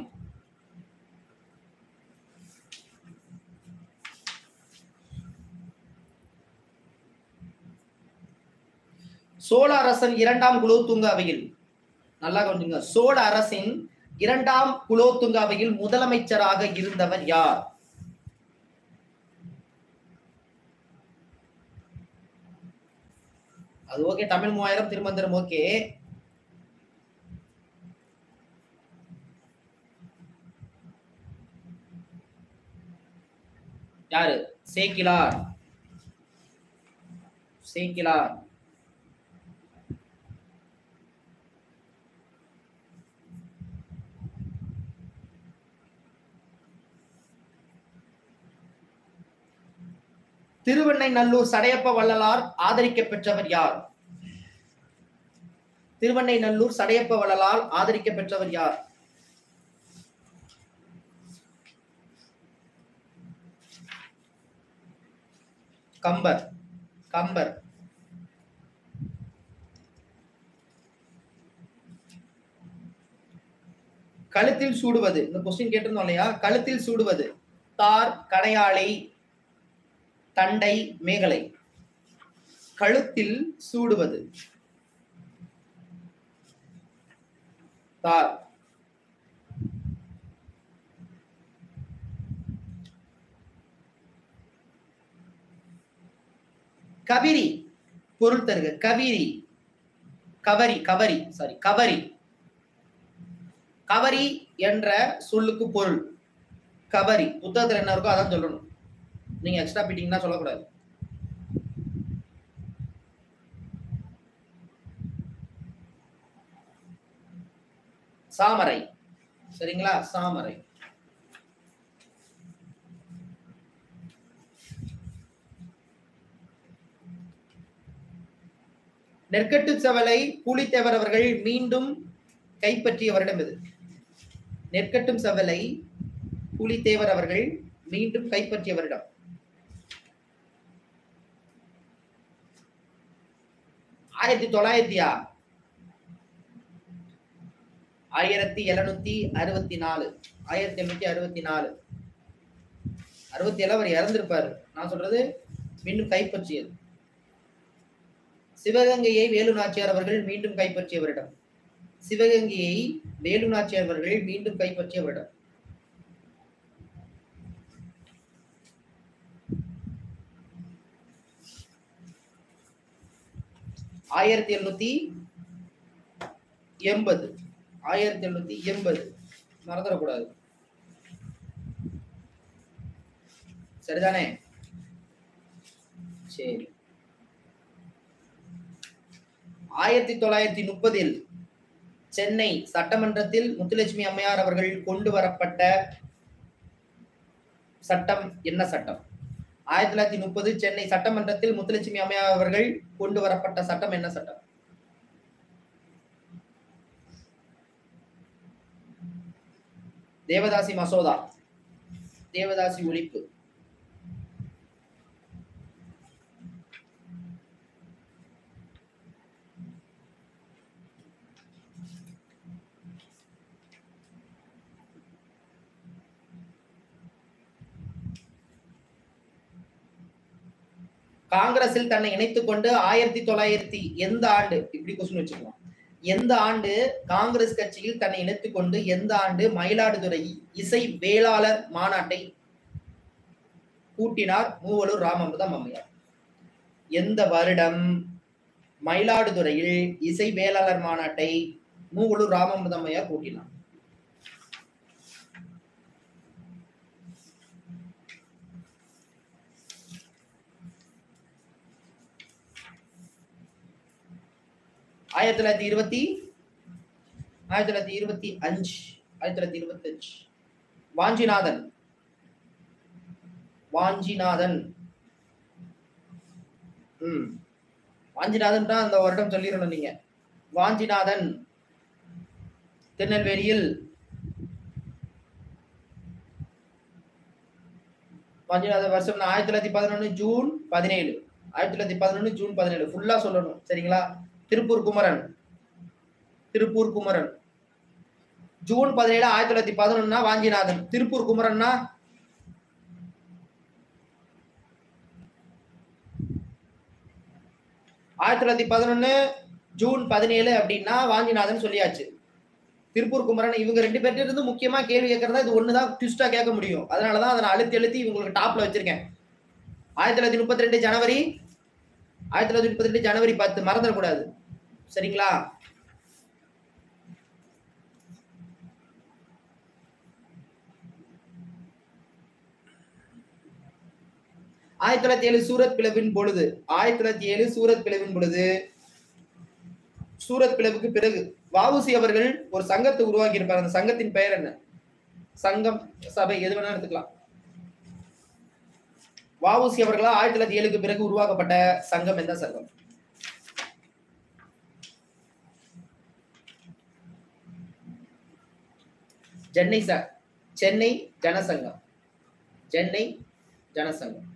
சோழ அரசன் இரண்டாம் குலோத்துங்க அவையில் நல்லா கொஞ்சங்க சோழ அரசின் இரண்டாம் குலோத்துங்க அவையில் முதலமைச்சராக இருந்தவர் யார் அது ஓகே தமிழ் மூவாயிரம் திருமந்திரம் ஓகே யாரு சேக்கிலார் சேக்கிலார் திருவெண்ணைநல்லூர் சடையப்ப வள்ளலார் ஆதரிக்க பெற்றவர் யார் திருவெண்ணைநல்லூர் சடையப்ப வள்ளலார் ஆதரிக்க பெற்றவர் யார் கம்பர் கம்பர் கழுத்தில் சூடுவது இந்த கொஸ்டின் கேட்டிருந்தோம் இல்லையா கழுத்தில் சூடுவது தார் கடையாளி தண்டை மேகலை கழுத்தில் சூடுவது தார் கவிரி பொருள் தருக கவிரி கவரி கவரி சாரி கவரி கவரி என்ற சொல்லுக்கு பொருள் கவரி புத்தகத்துல என்ன இருக்கோ அதான் சொல்லணும் நீங்க எக்ஸ்ட்ரா பீட்டிங்னா சொல்லக்கூடாது சாமரை சரிங்களா சாமரை நெற்கட்டு செவலை பூலித்தேவர் அவர்கள் மீண்டும் கைப்பற்றிய வருடம் இது நெற்கட்டும் செவலை பூலித்தேவர் அவர்கள் மீண்டும் கைப்பற்றிய வருடம் ஆயிரத்தி தொள்ளாயிரத்தியா ஆயிரத்தி எழுநூத்தி அறுபத்தி நாலு ஆயிரத்தி எழுநூத்தி அறுபத்தி நாலு அறுபத்தி ஏழு அவர் இறந்திருப்பாரு நான் சொல்றது மீண்டும் கைப்பற்றியது சிவகங்கையை வேலு நாச்சியார் அவர்கள் மீண்டும் கைப்பற்றிய வருடம் சிவகங்கையை வேலு நாச்சியார் அவர்கள் மீண்டும் கைப்பற்றிய வருடம் ஆயிரத்தி எழுநூத்தி எண்பது ஆயிரத்தி எழுநூத்தி எண்பது மறந்துடக்கூடாது சரிதானே சரி ஆயிரத்தி தொள்ளாயிரத்தி முப்பதில் சென்னை சட்டமன்றத்தில் முத்துலட்சுமி அம்மையார் அவர்கள் கொண்டு வரப்பட்ட சட்டம் என்ன சட்டம் ஆயிரத்தி தொள்ளாயிரத்தி முப்பது சென்னை சட்டமன்றத்தில் முத்துலட்சுமி அம்மையார் அவர்கள் கொண்டு வரப்பட்ட சட்டம் என்ன சட்டம் தேவதாசி மசோதா தேவதாசி ஒழிப்பு காங்கிரஸில் தன்னை இணைத்துக் கொண்டு ஆயிரத்தி தொள்ளாயிரத்தி எந்த ஆண்டு இப்படி கொஸ்டின் வச்சுக்கலாம் எந்த ஆண்டு காங்கிரஸ் கட்சியில் தன்னை இணைத்துக் கொண்டு எந்த ஆண்டு மயிலாடுதுறை இசை வேளாளர் மாநாட்டை கூட்டினார் மூவலூர் ராமமிர்தம் அம்மையார் எந்த வருடம் மயிலாடுதுறையில் இசை வேளாளர் மாநாட்டை மூவலூர் ராமமிர்தம் அம்மையார் கூட்டினார் ஆயிரத்தி தொள்ளாயிரத்தி இருபத்தி ஆயிரத்தி தொள்ளாயிரத்தி இருபத்தி அஞ்சு ஆயிரத்தி தொள்ளாயிரத்தி இருபத்தி அஞ்சு வாஞ்சிநாதன் வாஞ்சிநாதன் ம் வாஞ்சிநாதன் தான் அந்த வருடம் சொல்லிடணும் நீங்க வாஞ்சிநாதன் திருநெல்வேலியில் வாஞ்சிநாதன் வருஷம் ஆயிரத்தி தொள்ளாயிரத்தி பதினொன்று ஜூன் பதினேழு ஆயிரத்தி தொள்ளாயிரத்தி பதினொன்று ஜூன் பதினேழு ஃபுல்லா சொல்லணும் சரிங்களா திருப்பூர் குமரன் திருப்பூர் குமரன் ஜூன் பதினேழு ஆயிரத்தி தொள்ளாயிரத்தி பதினொன்னா வாஞ்சிநாதன் திருப்பூர் குமரன்னா ஆயிரத்தி தொள்ளாயிரத்தி பதினொன்னு ஜூன் பதினேழு அப்படின்னா வாஞ்சிநாதன் சொல்லியாச்சு திருப்பூர் குமரன் இவங்க ரெண்டு பேர்ட்ட இருந்து முக்கியமா கேள்வி கேட்கறதா இது ஒண்ணுதான் ட்விஸ்டா கேட்க முடியும் அதனாலதான் அதை நான் அழுத்தி அழுத்தி இவங்களுக்கு டாப்ல வச்சிருக்கேன் ஆயிரத்தி தொள்ளாயிரத்தி முப்பத்தி ரெண்டு ஜனவரி ஆயிரத்தி தொள்ளாயிரத்தி முப்பத்தி ரெண்டு ஜனவரி பத்து மறந்துடக்கூடாது சரிங்களா ஆயிரத்தி தொள்ளாயிரத்தி ஏழு சூரத் பிளவின் பொழுது ஆயிரத்தி தொள்ளாயிரத்தி ஏழு சூரத் பிளவின் பொழுது சூரத் பிளவுக்கு பிறகு வஉசி அவர்கள் ஒரு சங்கத்தை உருவாக்கி இருப்பார் அந்த சங்கத்தின் பெயர் என்ன சங்கம் சபை எது வேணாலும் எடுத்துக்கலாம் வஉசி அவர்களால் ஆயிரத்தி தொள்ளாயிரத்தி ஏழுக்கு பிறகு உருவாக்கப்பட்ட சங்கம் எந்த சங்கம் சென்னை ச சென்னை ஜனசங்கம் சென்னை ஜனசங்கம்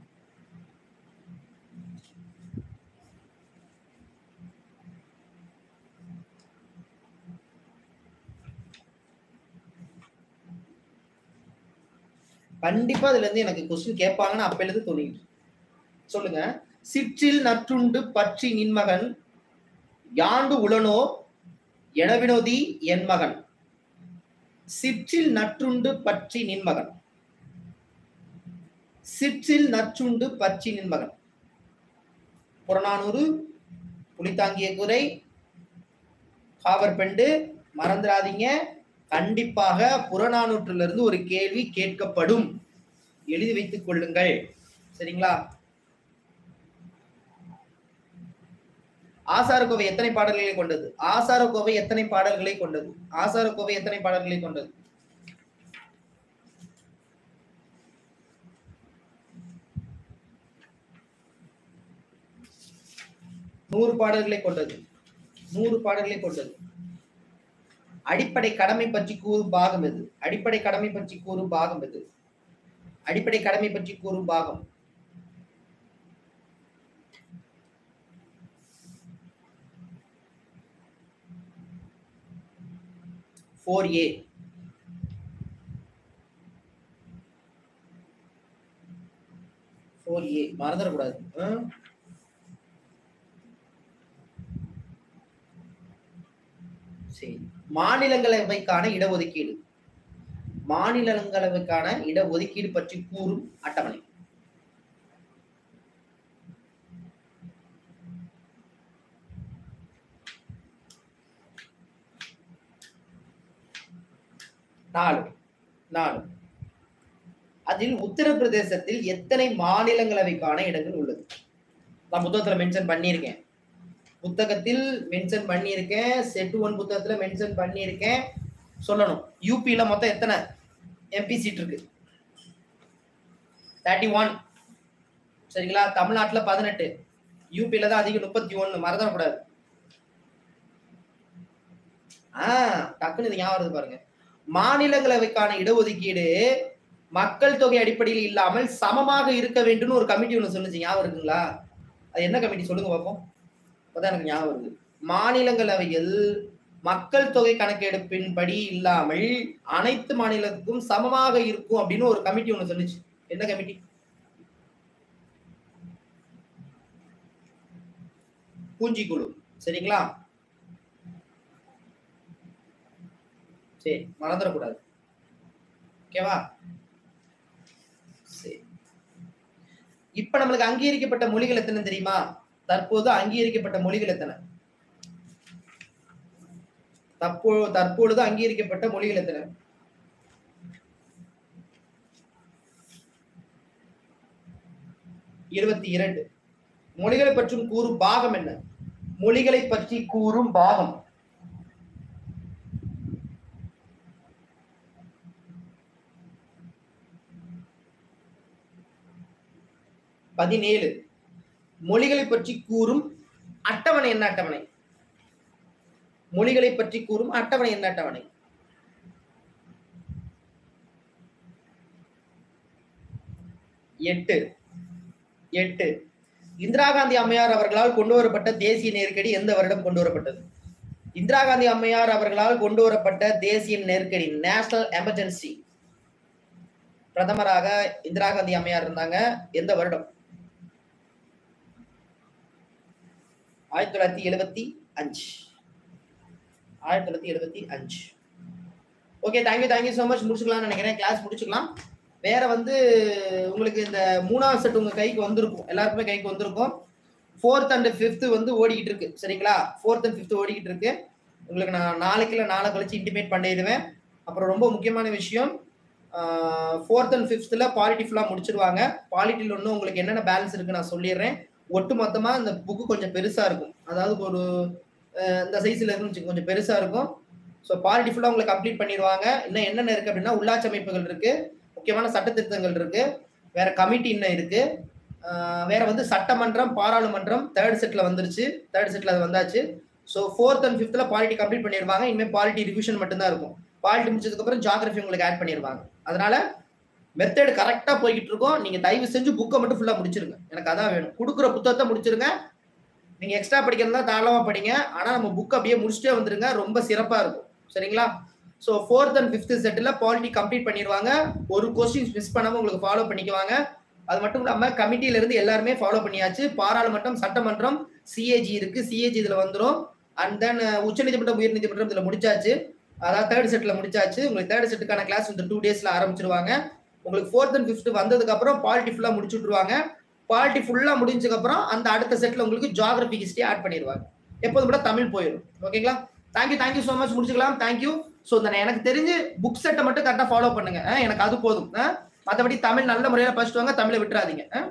கண்டிப்பா அதுல இருந்து எனக்கு கொஸ்டின் கேட்பாங்கன்னு அப்பையில இருந்து தோணிட்டு சொல்லுங்க சிற்றில் நற்றுண்டு பற்றி நின்மகன் யாண்டு உளனோ எனவினோதி என் மகன் சிற்றில் நற்றுண்டு பற்றி நின்மகன் சிற்றில் நற்றுண்டு பற்றி நின்மகன் புறநானூறு புலித்தாங்கிய குறை காவற்பெண்டு மறந்துடாதீங்க கண்டிப்பாக புறநானூற்றிலிருந்து இருந்து ஒரு கேள்வி கேட்கப்படும் எழுதி வைத்துக் கொள்ளுங்கள் சரிங்களா ஆசாரக்கோவை எத்தனை பாடல்களை கொண்டது ஆசாரக்கோவை எத்தனை பாடல்களை கொண்டது ஆசாரக்கோவை எத்தனை பாடல்களை கொண்டது நூறு பாடல்களை கொண்டது நூறு பாடல்களை கொண்டது அடிப்படை கடமை பற்றி கூறும் பாகம் எது அடிப்படை கடமை பற்றி கூறும் பாகம் எது அடிப்படை கடமை பற்றி கூறும் பாகம் ஃபோர் ஏ ஃபோர் ஏ மறந்துடக்கூடாது ஆ? சரி மாநிலங்களவைக்கான இடஒதுக்கீடு மாநிலங்களவைக்கான இடஒதுக்கீடு பற்றி கூறும் அட்டவணை நாலு நாலு அதில் உத்தரப்பிரதேசத்தில் எத்தனை மாநிலங்களவைக்கான இடங்கள் உள்ளது நான் புத்தகத்துல மென்ஷன் பண்ணியிருக்கேன் புத்தகத்தில் மென்ஷன் பண்ணியிருக்கேன் செட் ஒன் புத்தகத்துல மென்ஷன் பண்ணியிருக்கேன் சொல்லணும் யூபியில மொத்தம் எத்தனை எம்பி சீட் இருக்கு தேர்ட்டி ஒன் சரிங்களா தமிழ்நாட்டுல பதினெட்டு யூபியில தான் அதிகம் முப்பத்தி ஒன்னு மறந்துடக்கூடாது ஆ டக்குன்னு இது ஞாபகம் வருது பாருங்க மாநிலங்களவைக்கான இடஒதுக்கீடு மக்கள் தொகை அடிப்படையில் இல்லாமல் சமமாக இருக்க வேண்டும்னு ஒரு கமிட்டி ஒன்று சொல்லுச்சு ஞாபகம் இருக்குங்களா அது என்ன கமிட்டி சொல்லுங்க பார்ப்போம் அப்பதான் எனக்கு ஞாபகம் வருது மாநிலங்களவையில் மக்கள் தொகை கணக்கெடுப்பின்படி இல்லாமல் அனைத்து மாநிலத்துக்கும் சமமாக இருக்கும் அப்படின்னு ஒரு கமிட்டி ஒன்று சொல்லுச்சு என்ன கமிட்டி பூஞ்சிக்குழு சரிங்களா சரி மறந்துடக்கூடாது ஓகேவா சரி இப்ப நம்மளுக்கு அங்கீகரிக்கப்பட்ட மொழிகள் எத்தனை தெரியுமா தற்போது அங்கீகரிக்கப்பட்ட மொழிகள் எத்தனை தப்போ தற்பொழுது அங்கீகரிக்கப்பட்ட மொழிகள் எத்தனை இருபத்தி இரண்டு மொழிகளை பற்றும் கூறும் பாகம் என்ன மொழிகளை பற்றி கூறும் பாகம் பதினேழு மொழிகளை பற்றி கூறும் அட்டவணை என்ன அட்டவணை மொழிகளை பற்றி கூறும் அட்டவணை என்ன அட்டவணை எட்டு எட்டு இந்திரா காந்தி அம்மையார் அவர்களால் கொண்டு வரப்பட்ட தேசிய நெருக்கடி எந்த வருடம் கொண்டு வரப்பட்டது இந்திரா காந்தி அம்மையார் அவர்களால் கொண்டு வரப்பட்ட தேசிய நெருக்கடி நேஷனல் எமர்ஜென்சி பிரதமராக இந்திரா காந்தி அம்மையார் இருந்தாங்க எந்த வருடம் ஆயிரத்தி தொள்ளாயிரத்தி எழுபத்தி அஞ்சு ஆயிரத்தி தொள்ளாயிரத்தி எழுபத்தி அஞ்சு okay thank you thank you so much முடிச்சுக்கலாம்னு நினைக்கிறேன் கிளாஸ் முடிச்சுக்கலாம் வேற வந்து உங்களுக்கு இந்த மூணாவது செட் உங்க கைக்கு வந்திருக்கும் எல்லாருக்குமே கைக்கு வந்திருக்கும் ஃபோர்த் அண்ட் ஃபிஃப்த் வந்து ஓடிக்கிட்டு இருக்கு சரிங்களா ஃபோர்த் அண்ட் ஃபிஃப்த் ஓடிக்கிட்டு இருக்கு உங்களுக்கு நான் நாளைக்கு இல்லை நாளை கழிச்சு இன்டிமேட் பண்ணிடுவேன் அப்புறம் ரொம்ப முக்கியமான விஷயம் ஃபோர்த் அண்ட் ஃபிஃப்த்தில் பாலிட்டி ஃபுல்லாக முடிச்சிருவாங்க பாலிட்டியில் ஒன்றும் உங்களுக்கு என்னென்ன பேலன்ஸ் இருக்கு நான் சொல்லிடுறேன் ஒட்டு மொத்தமாக இந்த புக்கு கொஞ்சம் பெருசாக இருக்கும் அதாவது ஒரு அஹ், இந்த சைஸில் இருந்து கொஞ்சம் பெருசாக இருக்கும் ஸோ பாலிட்டி ஃபுல்லாக உங்களுக்கு கம்ப்ளீட் பண்ணிடுவாங்க இன்னும் என்னென்ன இருக்கு அப்படின்னா உள்ளாட்சி அமைப்புகள் இருக்கு முக்கியமான சட்ட திருத்தங்கள் இருக்கு வேற கமிட்டி இன்னும் இருக்கு ஆஹ் வேற வந்து சட்டமன்றம் பாராளுமன்றம் தேர்ட் செட்ல வந்துருச்சு தேர்ட் செட்ல அது வந்தாச்சு ஸோ ஃபோர்த் அண்ட் ஃபிஃப்த்ல பாலிட்டி கம்ப்ளீட் பண்ணிடுவாங்க இனிமேல் பாலிட்டி ரிவிஷன் மட்டும்தான் இருக்கும் பாலிட்டி முடிச்சதுக்கு அப்புறம் ஜாகிரபி உங்களுக்கு ஆட் பண்ணிடுவாங்க அதனால மெத்தட் கரெக்டாக போய்கிட்டு இருக்கோம் நீங்க தயவு செஞ்சு புக்கை மட்டும் ஃபுல்லா முடிச்சிருங்க எனக்கு அதான் வேணும் கொடுக்குற புத்தகத்தை முடிச்சிருங்க நீங்க எக்ஸ்ட்ரா படிக்கிறதா தாராளமா படிங்க ஆனா நம்ம புக் அப்படியே முடிச்சுட்டே வந்துருங்க ரொம்ப சிறப்பா இருக்கும் சரிங்களா ஸோ ஃபோர்த் அண்ட் ஃபிஃப்த் செட்டில் பாலிட்டி கம்ப்ளீட் பண்ணிடுவாங்க ஒரு கொஸ்டின்ஸ் மிஸ் பண்ணாம உங்களுக்கு ஃபாலோ பண்ணிக்குவாங்க அது மட்டும் இல்லாமல் கமிட்டியில இருந்து எல்லாருமே ஃபாலோ பண்ணியாச்சு பாராளுமன்றம் சட்டமன்றம் சிஏஜி இருக்கு சிஏஜி இதுல வந்துடும் அண்ட் தென் உச்சநீதிமன்றம் உயர்நீதிமன்றம் இதுல முடிச்சாச்சு அதாவது தேர்ட் செட்ல முடிச்சாச்சு உங்களுக்கு தேர்ட் செட்டுக்கான கிளாஸ் இந்த டூ டேஸ்ல ஆரம்பிச்சிருவாங்க உங்களுக்கு ஃபோர்த் அண்ட் ஃபிஃப்த் வந்ததுக்கு அப்புறம் பாலிட்டி ஃபுல்லா முடிச்சு விட்டுருவாங்க பாலிட்டி ஃபுல்லா முடிஞ்சதுக்கு அப்புறம் அந்த அடுத்த செட்ல உங்களுக்கு ஜியாகிரபி ஹிஸ்டரி ஆட் பண்ணிடுவாங்க எப்போதும் கூட தமிழ் போயிடும் ஓகேங்களா தேங்க்யூ தேங்க்யூ ஸோ மச் முடிச்சுக்கலாம் தேங்க்யூ ஸோ இந்த எனக்கு தெரிஞ்சு புக் செட்டை மட்டும் கரெக்டாக ஃபாலோ பண்ணுங்க அஹ் எனக்கு அது போதும் அஹ் மற்றபடி தமிழ் நல்ல முறையில் படிச்சுட்டு வாங்க தமிழை விட்டுறாதீங்க அஹ்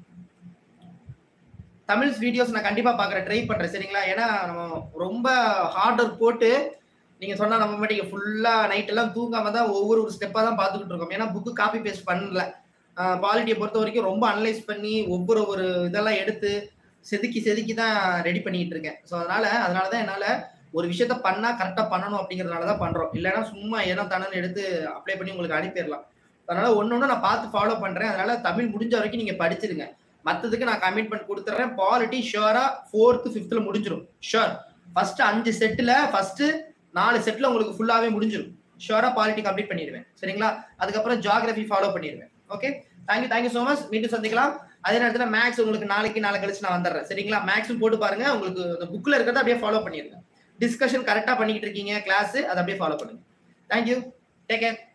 தமிழ் வீடியோஸ் நான் கண்டிப்பாக பார்க்குறேன் ட்ரை பண்ணுறேன் சரிங்களா ஏன்னா நம்ம ரொம்ப ஹார்ட் ஒர்க் போட்டு நீங்கள் சொன்னால் நம்ம மாட்டீங்க ஃபுல்லாக நைட் எல்லாம் தூங்காம தான் ஒவ்வொரு ஒரு ஸ்டெப்பாக தான் பார்த்துக்கிட்டு இருக்கோம் ஏன்னா புக்கு காப்பி பேஸ்ட் பண்ணல பாலிட்டியை பொறுத்த வரைக்கும் ரொம்ப அனலைஸ் பண்ணி ஒவ்வொரு ஒரு இதெல்லாம் எடுத்து செதுக்கி செதுக்கி தான் ரெடி பண்ணிட்டு இருக்கேன் ஸோ அதனால அதனால தான் என்னால் ஒரு விஷயத்த பண்ணா கரெக்டாக பண்ணணும் அப்படிங்கிறதுனால தான் பண்றோம் இல்லைன்னா சும்மா ஏனோ தானே எடுத்து அப்ளை பண்ணி உங்களுக்கு அனுப்பிடலாம் அதனால ஒன்று ஒன்று நான் பார்த்து ஃபாலோ பண்றேன் அதனால தமிழ் முடிஞ்ச வரைக்கும் நீங்க படிச்சிருங்க மற்றதுக்கு நான் கமிட்மெண்ட் கொடுத்துட்றேன் பாலிட்டி ஷுவரா ஃபோர்த்து ஃபிஃப்த்தில் முடிஞ்சிடும் ஷுவர் ஃபர்ஸ்ட் அஞ்சு செட்டில் ஃபர்ஸ்ட் நாலு செட்டில் உங்களுக்கு ஃபுல்லாகவே முடிஞ்சிடும் ஷுவரா பாலிட்டி கம்ப்ளீட் பண்ணிடுவேன் சரிங்களா அதுக்கப்புறம் ஜியாகிரபி ஃபாலோ பண்ணிடுவேன் okay thank you thank you so much மீண்டும் சந்திக்கலாம் அதே நேரத்தில் மேக்ஸ் உங்களுக்கு நாளைக்கு நாளை கழிச்சு நான் வந்துடுறேன் சரிங்களா மேக்ஸும் போட்டு பாருங்க உங்களுக்கு அந்த புக்கில் இருக்கிறத அப்படியே ஃபாலோ பண்ணிடுங்க டிஸ்கஷன் கரெக்டாக பண்ணிக்கிட்டு இருக்கீங்க கிளாஸ் அதை அப்படியே ஃபாலோ பண்ணுங்க தேங்க்யூ டேக் கேர்